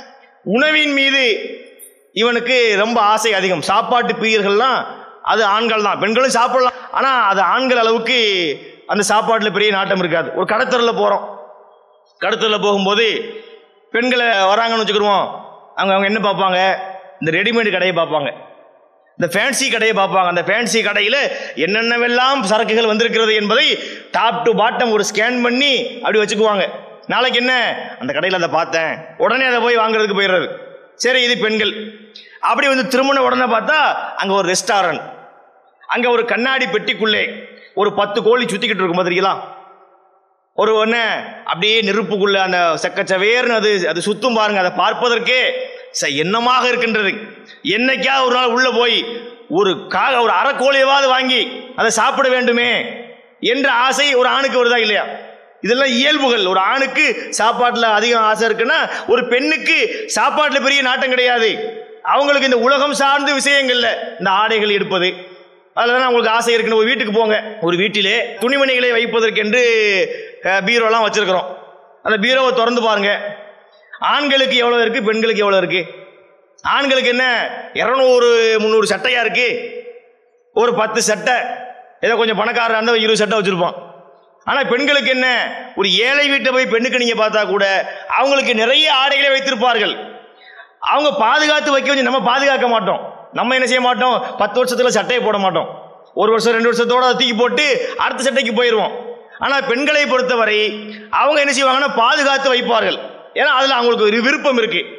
உணவின் மீது இவனுக்கு ரொம்ப ஆசை அதிகம் சாப்பாட்டு பிரியர்கள்லாம் அது ஆண்கள் தான் பெண்களும் சாப்பிடலாம் ஆனால் அது ஆண்கள் அளவுக்கு அந்த சாப்பாட்டில் பெரிய நாட்டம் இருக்காது ஒரு கடத்தரில் போகிறோம் கடத்தரில் போகும்போது பெண்களை வராங்கன்னு வச்சுக்கிடுவோம் அவங்க அவங்க என்ன பார்ப்பாங்க இந்த ரெடிமேடு கடையை பார்ப்பாங்க இந்த ஃபேன்சி கடையை பார்ப்பாங்க அந்த ஃபேன்சி கடையில் என்னென்னவெல்லாம் சரக்குகள் வந்திருக்கிறது என்பதை டாப் டு பாட்டம் ஒரு ஸ்கேன் பண்ணி அப்படி வச்சுக்குவாங்க நாளைக்கு என்ன அந்த கடையில் அதை பார்த்தேன் உடனே அதை போய் வாங்குறதுக்கு போயிடுறது சரி இது பெண்கள் அப்படி வந்து திருமண உடனே பார்த்தா அங்கே ஒரு ரெஸ்டாரண்ட் அங்கே ஒரு கண்ணாடி பெட்டிக்குள்ளே ஒரு பத்து கோழி சுற்றிக்கிட்டு இருக்கும் பார்த்துருக்கீங்களா ஒரு ஒன்று அப்படியே நெருப்புக்குள்ள அந்த செக்கச்சவேர்னு அது அது சுத்தும் பாருங்க அதை பார்ப்பதற்கே ச என்னமாக இருக்கின்றது என்னைக்கா ஒரு நாள் உள்ள போய் ஒரு காக ஒரு அரை கோழியவாவது வாங்கி அதை சாப்பிட வேண்டுமே என்ற ஆசை ஒரு ஆணுக்கு வருதா இல்லையா இதெல்லாம் இயல்புகள் ஒரு ஆணுக்கு சாப்பாட்டில் அதிகம் ஆசை இருக்குன்னா ஒரு பெண்ணுக்கு சாப்பாட்டில் பெரிய நாட்டம் கிடையாது அவங்களுக்கு இந்த உலகம் சார்ந்த விஷயங்கள்ல இந்த ஆடைகள் எடுப்பது அதில் தான் உங்களுக்கு ஆசை இருக்குன்னு ஒரு வீட்டுக்கு போங்க ஒரு வீட்டிலே துணிமணிகளை வைப்பதற்கென்று அஹ், பீரோலாம் வச்சிருக்கிறோம் அந்த பீரோவை திறந்து பாருங்க ஆண்களுக்கு எவ்வளோ இருக்கு பெண்களுக்கு எவ்வளோ இருக்கு ஆண்களுக்கு என்ன இரநூறு முந்நூறு சட்டையா இருக்கு ஒரு பத்து சட்டை ஏதோ கொஞ்சம் பணக்காரர் இருந்தால் இருபது சட்டை வச்சிருப்பான் ஆனால் பெண்களுக்கு என்ன ஒரு ஏழை வீட்டை போய் பெண்ணுக்கு நீங்கள் பார்த்தா கூட அவங்களுக்கு நிறைய ஆடைகளை வைத்திருப்பார்கள் அவங்க பாதுகாத்து வைக்க வச்சு நம்ம பாதுகாக்க மாட்டோம் நம்ம என்ன செய்ய மாட்டோம் பத்து வருஷத்துல சட்டையை போட மாட்டோம் ஒரு வருஷம் ரெண்டு வருஷத்தோட அதை தூக்கி போட்டு அடுத்த சட்டைக்கு போயிடுவோம் ஆனால் பெண்களை பொறுத்தவரை அவங்க என்ன செய்வாங்கன்னா பாதுகாத்து வைப்பார்கள் ஏன்னா அதில் அவங்களுக்கு ஒரு விருப்பம் இருக்கு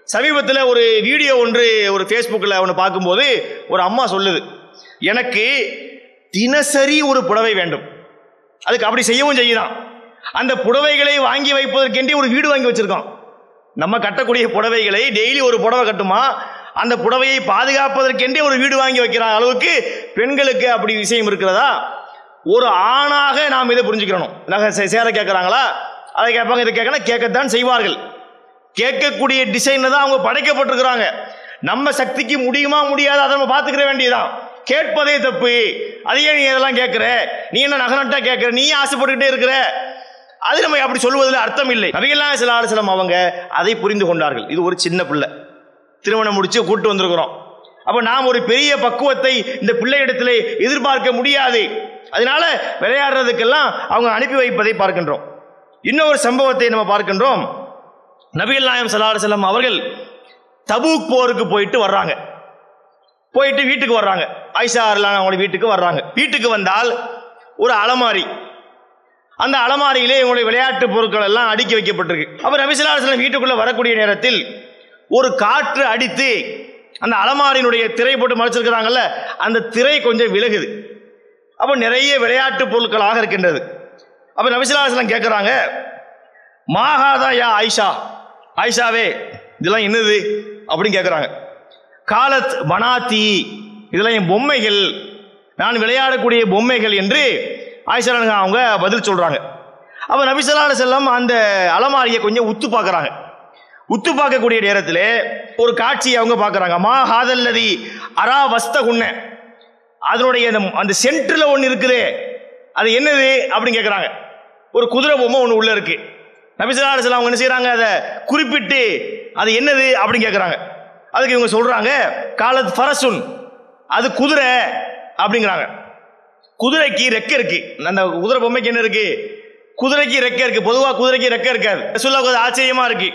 சமீபத்தில் ஒரு வீடியோ ஒன்று ஒரு ஃபேஸ்புக்கில் ஒன்று பார்க்கும்போது ஒரு அம்மா சொல்லுது எனக்கு தினசரி ஒரு புடவை வேண்டும் அதுக்கு அப்படி செய்யவும் செய்யலாம் அந்த புடவைகளை வாங்கி வைப்பதற்கென்றே ஒரு வீடு வாங்கி வச்சிருக்கோம் நம்ம கட்டக்கூடிய புடவைகளை டெய்லி ஒரு புடவை கட்டுமா அந்த புடவையை பாதுகாப்பதற்கென்றே ஒரு வீடு வாங்கி வைக்கிற அளவுக்கு பெண்களுக்கு அப்படி விஷயம் இருக்கிறதா ஒரு ஆணாக நாம் இதை புரிஞ்சுக்கிறணும் நகை சே- சேர கேட்குறாங்களா அதை கேட்பாங்க இதை கேட்கணும் கேட்கத்தான் செய்வார்கள் கேட்கக்கூடிய டிசைன் தான் அவங்க படைக்கப்பட்டிருக்கிறாங்க நம்ம சக்திக்கு முடியுமா முடியாதா அதை நம்ம பார்த்துக்கிற வேண்டியதுதான் கேட்பதே தப்பு அதையே நீ இதெல்லாம் கேட்குற நீ என்ன நகனட்டா கேட்குற நீ ஆசைப்பட்டுக்கிட்டே இருக்கிற அது நம்ம அப்படி சொல்வதில் அர்த்தம் இல்லை நபிகள்லாம் சில ஆலோசனம் அவங்க அதை புரிந்து கொண்டார்கள் இது ஒரு சின்ன பிள்ளை திருமணம் முடிச்சு கூட்டு வந்திருக்கிறோம் அப்ப நாம் ஒரு பெரிய பக்குவத்தை இந்த பிள்ளையிடத்துல எதிர்பார்க்க முடியாது அதனால விளையாடுறதுக்கெல்லாம் அவங்க அனுப்பி வைப்பதை பார்க்கின்றோம் இன்னொரு சம்பவத்தை நம்ம பார்க்கின்றோம் நபிகள் நாயம் சல்லாஹ் செல்லம் அவர்கள் தபூக் போருக்கு போயிட்டு வர்றாங்க போயிட்டு வீட்டுக்கு வர்றாங்க ஆயிஷா அருளான அவங்களுடைய வீட்டுக்கு வர்றாங்க வீட்டுக்கு வந்தால் ஒரு அலமாரி அந்த அலமாரியிலே இவங்களுடைய விளையாட்டு பொருட்கள் எல்லாம் அடுக்கி வைக்கப்பட்டிருக்கு அப்ப நபிசல்லாஸ்லம் வீட்டுக்குள்ள வரக்கூடிய நேரத்தில் ஒரு காற்று அடித்து அந்த அலமாரியினுடைய திரை போட்டு மறைச்சிருக்கிறாங்கல்ல அந்த திரை கொஞ்சம் விலகுது அப்ப நிறைய விளையாட்டு பொருட்களாக இருக்கின்றது அப்ப நபிசல்லாஸ்லம் கேட்குறாங்க மாகாதா யா ஆயிஷா ஆயிஷாவே இதெல்லாம் என்னது அப்படின்னு கேட்குறாங்க காலத் பனாத்தி இதெல்லாம் என் பொம்மைகள் நான் விளையாடக்கூடிய பொம்மைகள் என்று ஆயிஷா நாயகி அவங்க பதில் சொல்றாங்க அப்ப நபிசல்லாஹு செல்லம் அந்த அலமாரியை கொஞ்சம் உத்து பார்க்கறாங்க உத்து பார்க்கக்கூடிய நேரத்தில் ஒரு காட்சியை அவங்க பார்க்கறாங்க மா ஹாதல்லதி அரா வஸ்த குன்ன அதனுடைய அந்த அந்த சென்டரில் ஒன்று இருக்குது அது என்னது அப்படின்னு கேட்குறாங்க ஒரு குதிரை பொம்மை ஒன்று உள்ள இருக்கு நபிசல்லா செல்லம் அவங்க என்ன செய்றாங்க அதை குறிப்பிட்டு அது என்னது அப்படின்னு கேட்குறாங்க அதுக்கு இவங்க சொல்றாங்க காலத் ஃபரசுன் அது குதிரை அப்படிங்கிறாங்க குதிரைக்கு ரெக்கை இருக்கு அந்த குதிரை பொம்மைக்கு என்ன இருக்கு குதிரைக்கு ரெக்கை இருக்கு பொதுவா குதிரைக்கு ரெக்கை இருக்காது ரசூல்லா கொஞ்சம் ஆச்சரியமா இருக்கு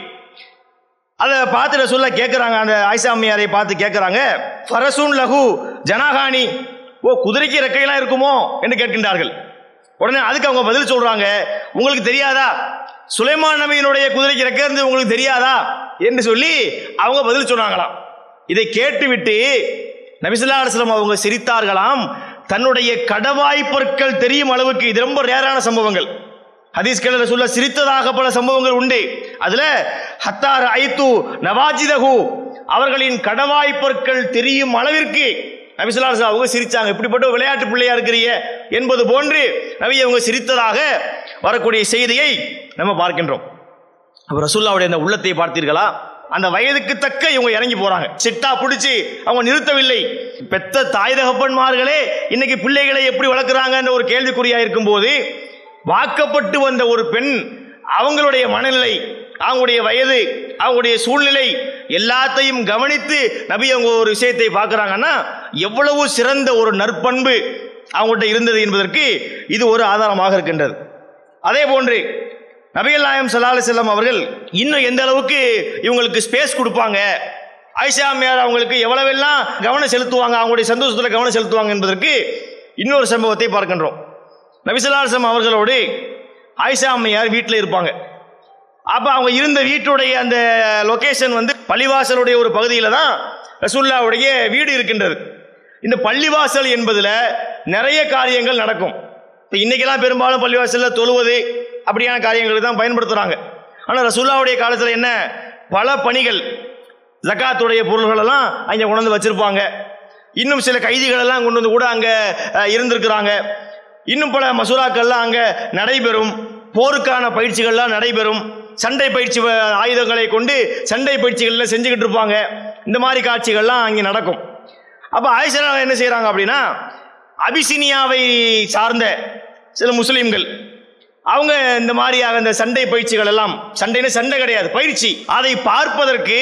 அதை பார்த்து ரசூல்லா கேட்குறாங்க அந்த ஆயிஷா அம்மையாரை பார்த்து கேட்குறாங்க ஃபரசுன் லகு ஜனகானி ஓ குதிரைக்கு ரெக்கையெல்லாம் இருக்குமோ என்று கேட்கின்றார்கள் உடனே அதுக்கு அவங்க பதில் சொல்றாங்க உங்களுக்கு தெரியாதா சுலைமான் நபியினுடைய குதிரைக்கு ரெக்கை இருந்து உங்களுக்கு தெரியாதா என்று சொல்லி அவங்க பதில் சொன்னாங்களாம் இதை கேட்டுவிட்டு நபிசுல்லா அலுவலம் அவங்க சிரித்தார்களாம் தன்னுடைய கடவாய் பொருட்கள் தெரியும் அளவுக்கு இது ரொம்ப ரேரான சம்பவங்கள் ஹதீஸ்கள் ரசூல்லா சிரித்ததாக பல சம்பவங்கள் உண்டு அதுல ஹத்தார் ஐத்து நவாஜிதகு அவர்களின் கடவாய் பொருட்கள் தெரியும் அளவிற்கு நபிசுல்லா அலுவலம் அவங்க சிரிச்சாங்க இப்படிப்பட்ட ஒரு விளையாட்டு பிள்ளையா இருக்கிறீங்க என்பது போன்று நபி அவங்க சிரித்ததாக வரக்கூடிய செய்தியை நம்ம பார்க்கின்றோம் அப்ப ரசூல்லாவுடைய அந்த உள்ளத்தை பார்த்தீர்களா அந்த வயதுக்கு தக்க இவங்க இறங்கி போறாங்க சிட்டா பிடிச்சி அவங்க நிறுத்தவில்லை பெத்த தாய் தகப்பன்மார்களே இன்னைக்கு பிள்ளைகளை எப்படி வளர்க்குறாங்கன்ற ஒரு கேள்விக்குறியா இருக்கும்போது வாக்கப்பட்டு வந்த ஒரு பெண் அவங்களுடைய மனநிலை அவங்களுடைய வயது அவங்களுடைய சூழ்நிலை எல்லாத்தையும் கவனித்து நபி அவங்க ஒரு விஷயத்தை பார்க்கறாங்கன்னா எவ்வளவு சிறந்த ஒரு நற்பண்பு அவங்கள்ட்ட இருந்தது என்பதற்கு இது ஒரு ஆதாரமாக இருக்கின்றது அதே போன்று நபிகள் நாயம் சல்லாஹ் செல்லம் அவர்கள் இன்னும் எந்த அளவுக்கு இவங்களுக்கு ஸ்பேஸ் கொடுப்பாங்க ஆயிஷா அம்மையார் அவங்களுக்கு எவ்வளவெல்லாம் கவனம் செலுத்துவாங்க அவங்களுடைய சந்தோஷத்தில் கவனம் செலுத்துவாங்க என்பதற்கு இன்னொரு சம்பவத்தை பார்க்கின்றோம் நபிசல்லாசம் அவர்களோடு ஆயிஷா அம்மையார் வீட்டில் இருப்பாங்க அப்போ அவங்க இருந்த வீட்டுடைய அந்த லொகேஷன் வந்து பள்ளிவாசலுடைய ஒரு பகுதியில் தான் ரசூல்லாவுடைய வீடு இருக்கின்றது இந்த பள்ளிவாசல் என்பதில் நிறைய காரியங்கள் நடக்கும் இப்போ இன்னைக்கெல்லாம் பெரும்பாலும் பள்ளிவாசலில் தொழுவது அப்படியான காரியங்களுக்கு தான் பயன்படுத்துகிறாங்க ஆனால் ரசூல்லாவுடைய காலத்தில் என்ன பல பணிகள் ஜக்காத்துடைய பொருள்கள் எல்லாம் அங்கே கொண்டு வந்து வச்சிருப்பாங்க இன்னும் சில கைதிகள் எல்லாம் கொண்டு வந்து கூட அங்கே இருந்திருக்கிறாங்க இன்னும் பல மசூராக்கள்லாம் அங்கே நடைபெறும் போருக்கான பயிற்சிகள்லாம் நடைபெறும் சண்டை பயிற்சி வ- ஆயுதங்களை கொண்டு சண்டை பயிற்சிகள்லாம் செஞ்சுக்கிட்டு இருப்பாங்க இந்த மாதிரி காட்சிகள்லாம் அங்கே நடக்கும் அப்போ ஆயிஷா என்ன செய்கிறாங்க அப்படின்னா அபிசினியாவை சார்ந்த சில முஸ்லீம்கள் அவங்க இந்த மாதிரியாக இந்த சண்டை பயிற்சிகள் எல்லாம் சண்டைன்னு சண்டை கிடையாது பயிற்சி அதை பார்ப்பதற்கு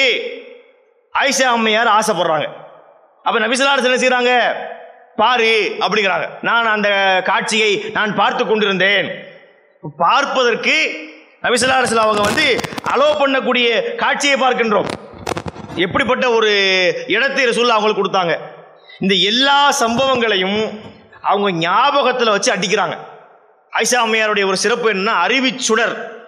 ஆயிஷா அம்மையார் ஆசைப்படுறாங்க அப்ப நபிசுல்லார் என்ன செய்றாங்க பாரு அப்படிங்கிறாங்க நான் அந்த காட்சியை நான் பார்த்து கொண்டிருந்தேன் பார்ப்பதற்கு நபிசுல்லார் அவங்க வந்து அலோ பண்ணக்கூடிய காட்சியை பார்க்கின்றோம் எப்படிப்பட்ட ஒரு இடத்தை ரசூல்லா அவங்களுக்கு கொடுத்தாங்க இந்த எல்லா சம்பவங்களையும் அவங்க ஞாபகத்தில் வச்சு அடிக்கிறாங்க ஆயிஷா அம்மையாருடைய ஒரு சிறப்பு என்னன்னா அறிவிச்சுடர்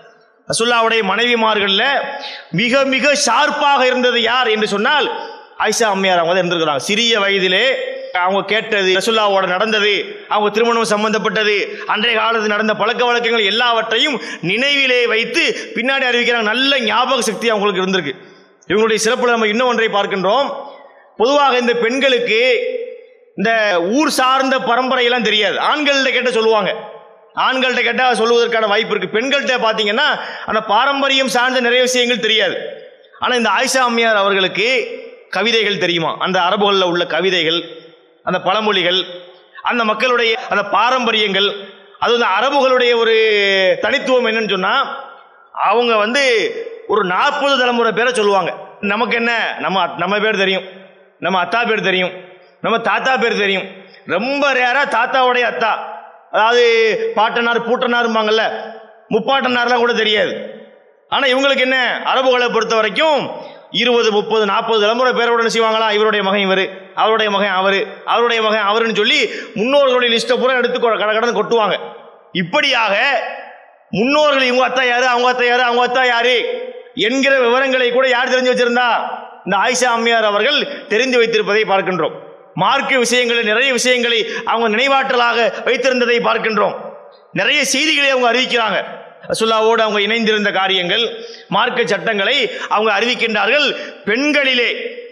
ரசுல்லாவுடைய மனைவிமார்கள்ல மிக மிக ஷார்ப்பாக இருந்தது யார் என்று சொன்னால் ஆயிஷா அம்மையார் அவங்க தான் இருந்திருக்கிறாங்க சிறிய வயதிலே அவங்க கேட்டது ரசுல்லாவோட நடந்தது அவங்க திருமணம் சம்பந்தப்பட்டது அன்றைய காலத்தில் நடந்த பழக்க வழக்கங்கள் எல்லாவற்றையும் நினைவிலே வைத்து பின்னாடி அறிவிக்கிறாங்க நல்ல ஞாபக சக்தி அவங்களுக்கு இருந்திருக்கு இவங்களுடைய சிறப்புல நம்ம இன்னும் ஒன்றை பார்க்கின்றோம் பொதுவாக இந்த பெண்களுக்கு இந்த ஊர் சார்ந்த பரம்பரையெல்லாம் தெரியாது ஆண்கள்கிட்ட கேட்ட சொல்லுவாங்க ஆண்கள்கிட்ட கேட்டால் சொல்லுவதற்கான வாய்ப்பு இருக்கு பெண்கள்கிட்ட பார்த்தீங்கன்னா அந்த பாரம்பரியம் சார்ந்த நிறைய விஷயங்கள் தெரியாது ஆனால் இந்த ஆயிஷா அம்மையார் அவர்களுக்கு கவிதைகள் தெரியுமா அந்த அரபுகளில் உள்ள கவிதைகள் அந்த பழமொழிகள் அந்த மக்களுடைய அந்த பாரம்பரியங்கள் அது வந்து அரபுகளுடைய ஒரு தனித்துவம் என்னன்னு சொன்னா அவங்க வந்து ஒரு நாற்பது தலைமுறை பேரை சொல்லுவாங்க நமக்கு என்ன நம்ம நம்ம பேர் தெரியும் நம்ம அத்தா பேர் தெரியும் நம்ம தாத்தா பேர் தெரியும் ரொம்ப ரேரா தாத்தாவுடைய அத்தா அதாவது பாட்டனார் பூட்டனாரும்பாங்கல்ல முப்பாட்டனார்லாம் கூட தெரியாது ஆனா இவங்களுக்கு என்ன அரபுகளை பொறுத்த வரைக்கும் இருபது முப்பது நாற்பது தலைமுறை பேரோட என்ன செய்வாங்களா இவருடைய மகன் இவர் அவருடைய மகன் அவரு அவருடைய மகன் அவருன்னு சொல்லி முன்னோர்களுடைய லிஸ்ட்டை பூரா எடுத்து கொ- கட கடந்து கொட்டுவாங்க இப்படியாக முன்னோர்கள் இவங்க அத்தா யாரு அவங்க அத்தா யாரு அவங்க அத்தா யாரு என்கிற விவரங்களை கூட யார் தெரிஞ்சு வச்சிருந்தா இந்த ஆயிஷா அம்மையார் அவர்கள் தெரிந்து வைத்திருப்பதை பார்க்கின்றோம் மார்க்க விஷயங்களை நிறைய விஷயங்களை அவங்க நினைவாற்றலாக வைத்திருந்ததை பார்க்கின்றோம் நிறைய செய்திகளை அவங்க அறிவிக்கிறாங்க ரசுல்லாவோடு அவங்க இணைந்திருந்த காரியங்கள் மார்க்க சட்டங்களை அவங்க அறிவிக்கின்றார்கள் பெண்களிலே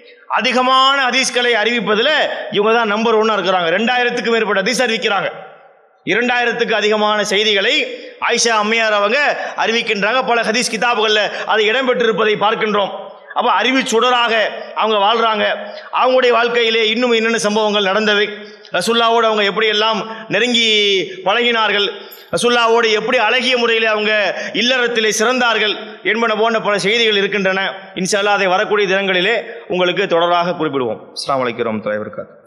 அதிகமான ஹதீஸ்களை அறிவிப்பதில் இவங்க தான் நம்பர் ஒன்னா இருக்கிறாங்க ரெண்டாயிரத்துக்கு மேற்பட்ட ஹதீஸ் அறிவிக்கிறாங்க இரண்டாயிரத்துக்கு அதிகமான செய்திகளை ஆயிஷா அம்மையார் அவங்க அறிவிக்கின்றாங்க பல ஹதீஸ் கிதாபுகளில் அது இடம்பெற்றிருப்பதை பார்க்கின்றோம் அப்போ அறிவு சுடராக அவங்க வாழ்றாங்க அவங்களுடைய வாழ்க்கையிலே இன்னும் என்னென்ன சம்பவங்கள் நடந்தது ரசுல்லாவோடு அவங்க எப்படியெல்லாம் நெருங்கி பழகினார்கள் ரசுல்லாவோடு எப்படி அழகிய முறையில் அவங்க இல்லறத்திலே சிறந்தார்கள் என்பன போன்ற பல செய்திகள் இருக்கின்றன இன்ஷா அல்லாஹ் அதை வரக்கூடிய தினங்களிலே உங்களுக்கு தொடராக குறிப்பிடுவோம் அஸ்ஸலாமு அலைக்கும் வரஹ்மத்துல்லாஹி வபரகாத்துஹு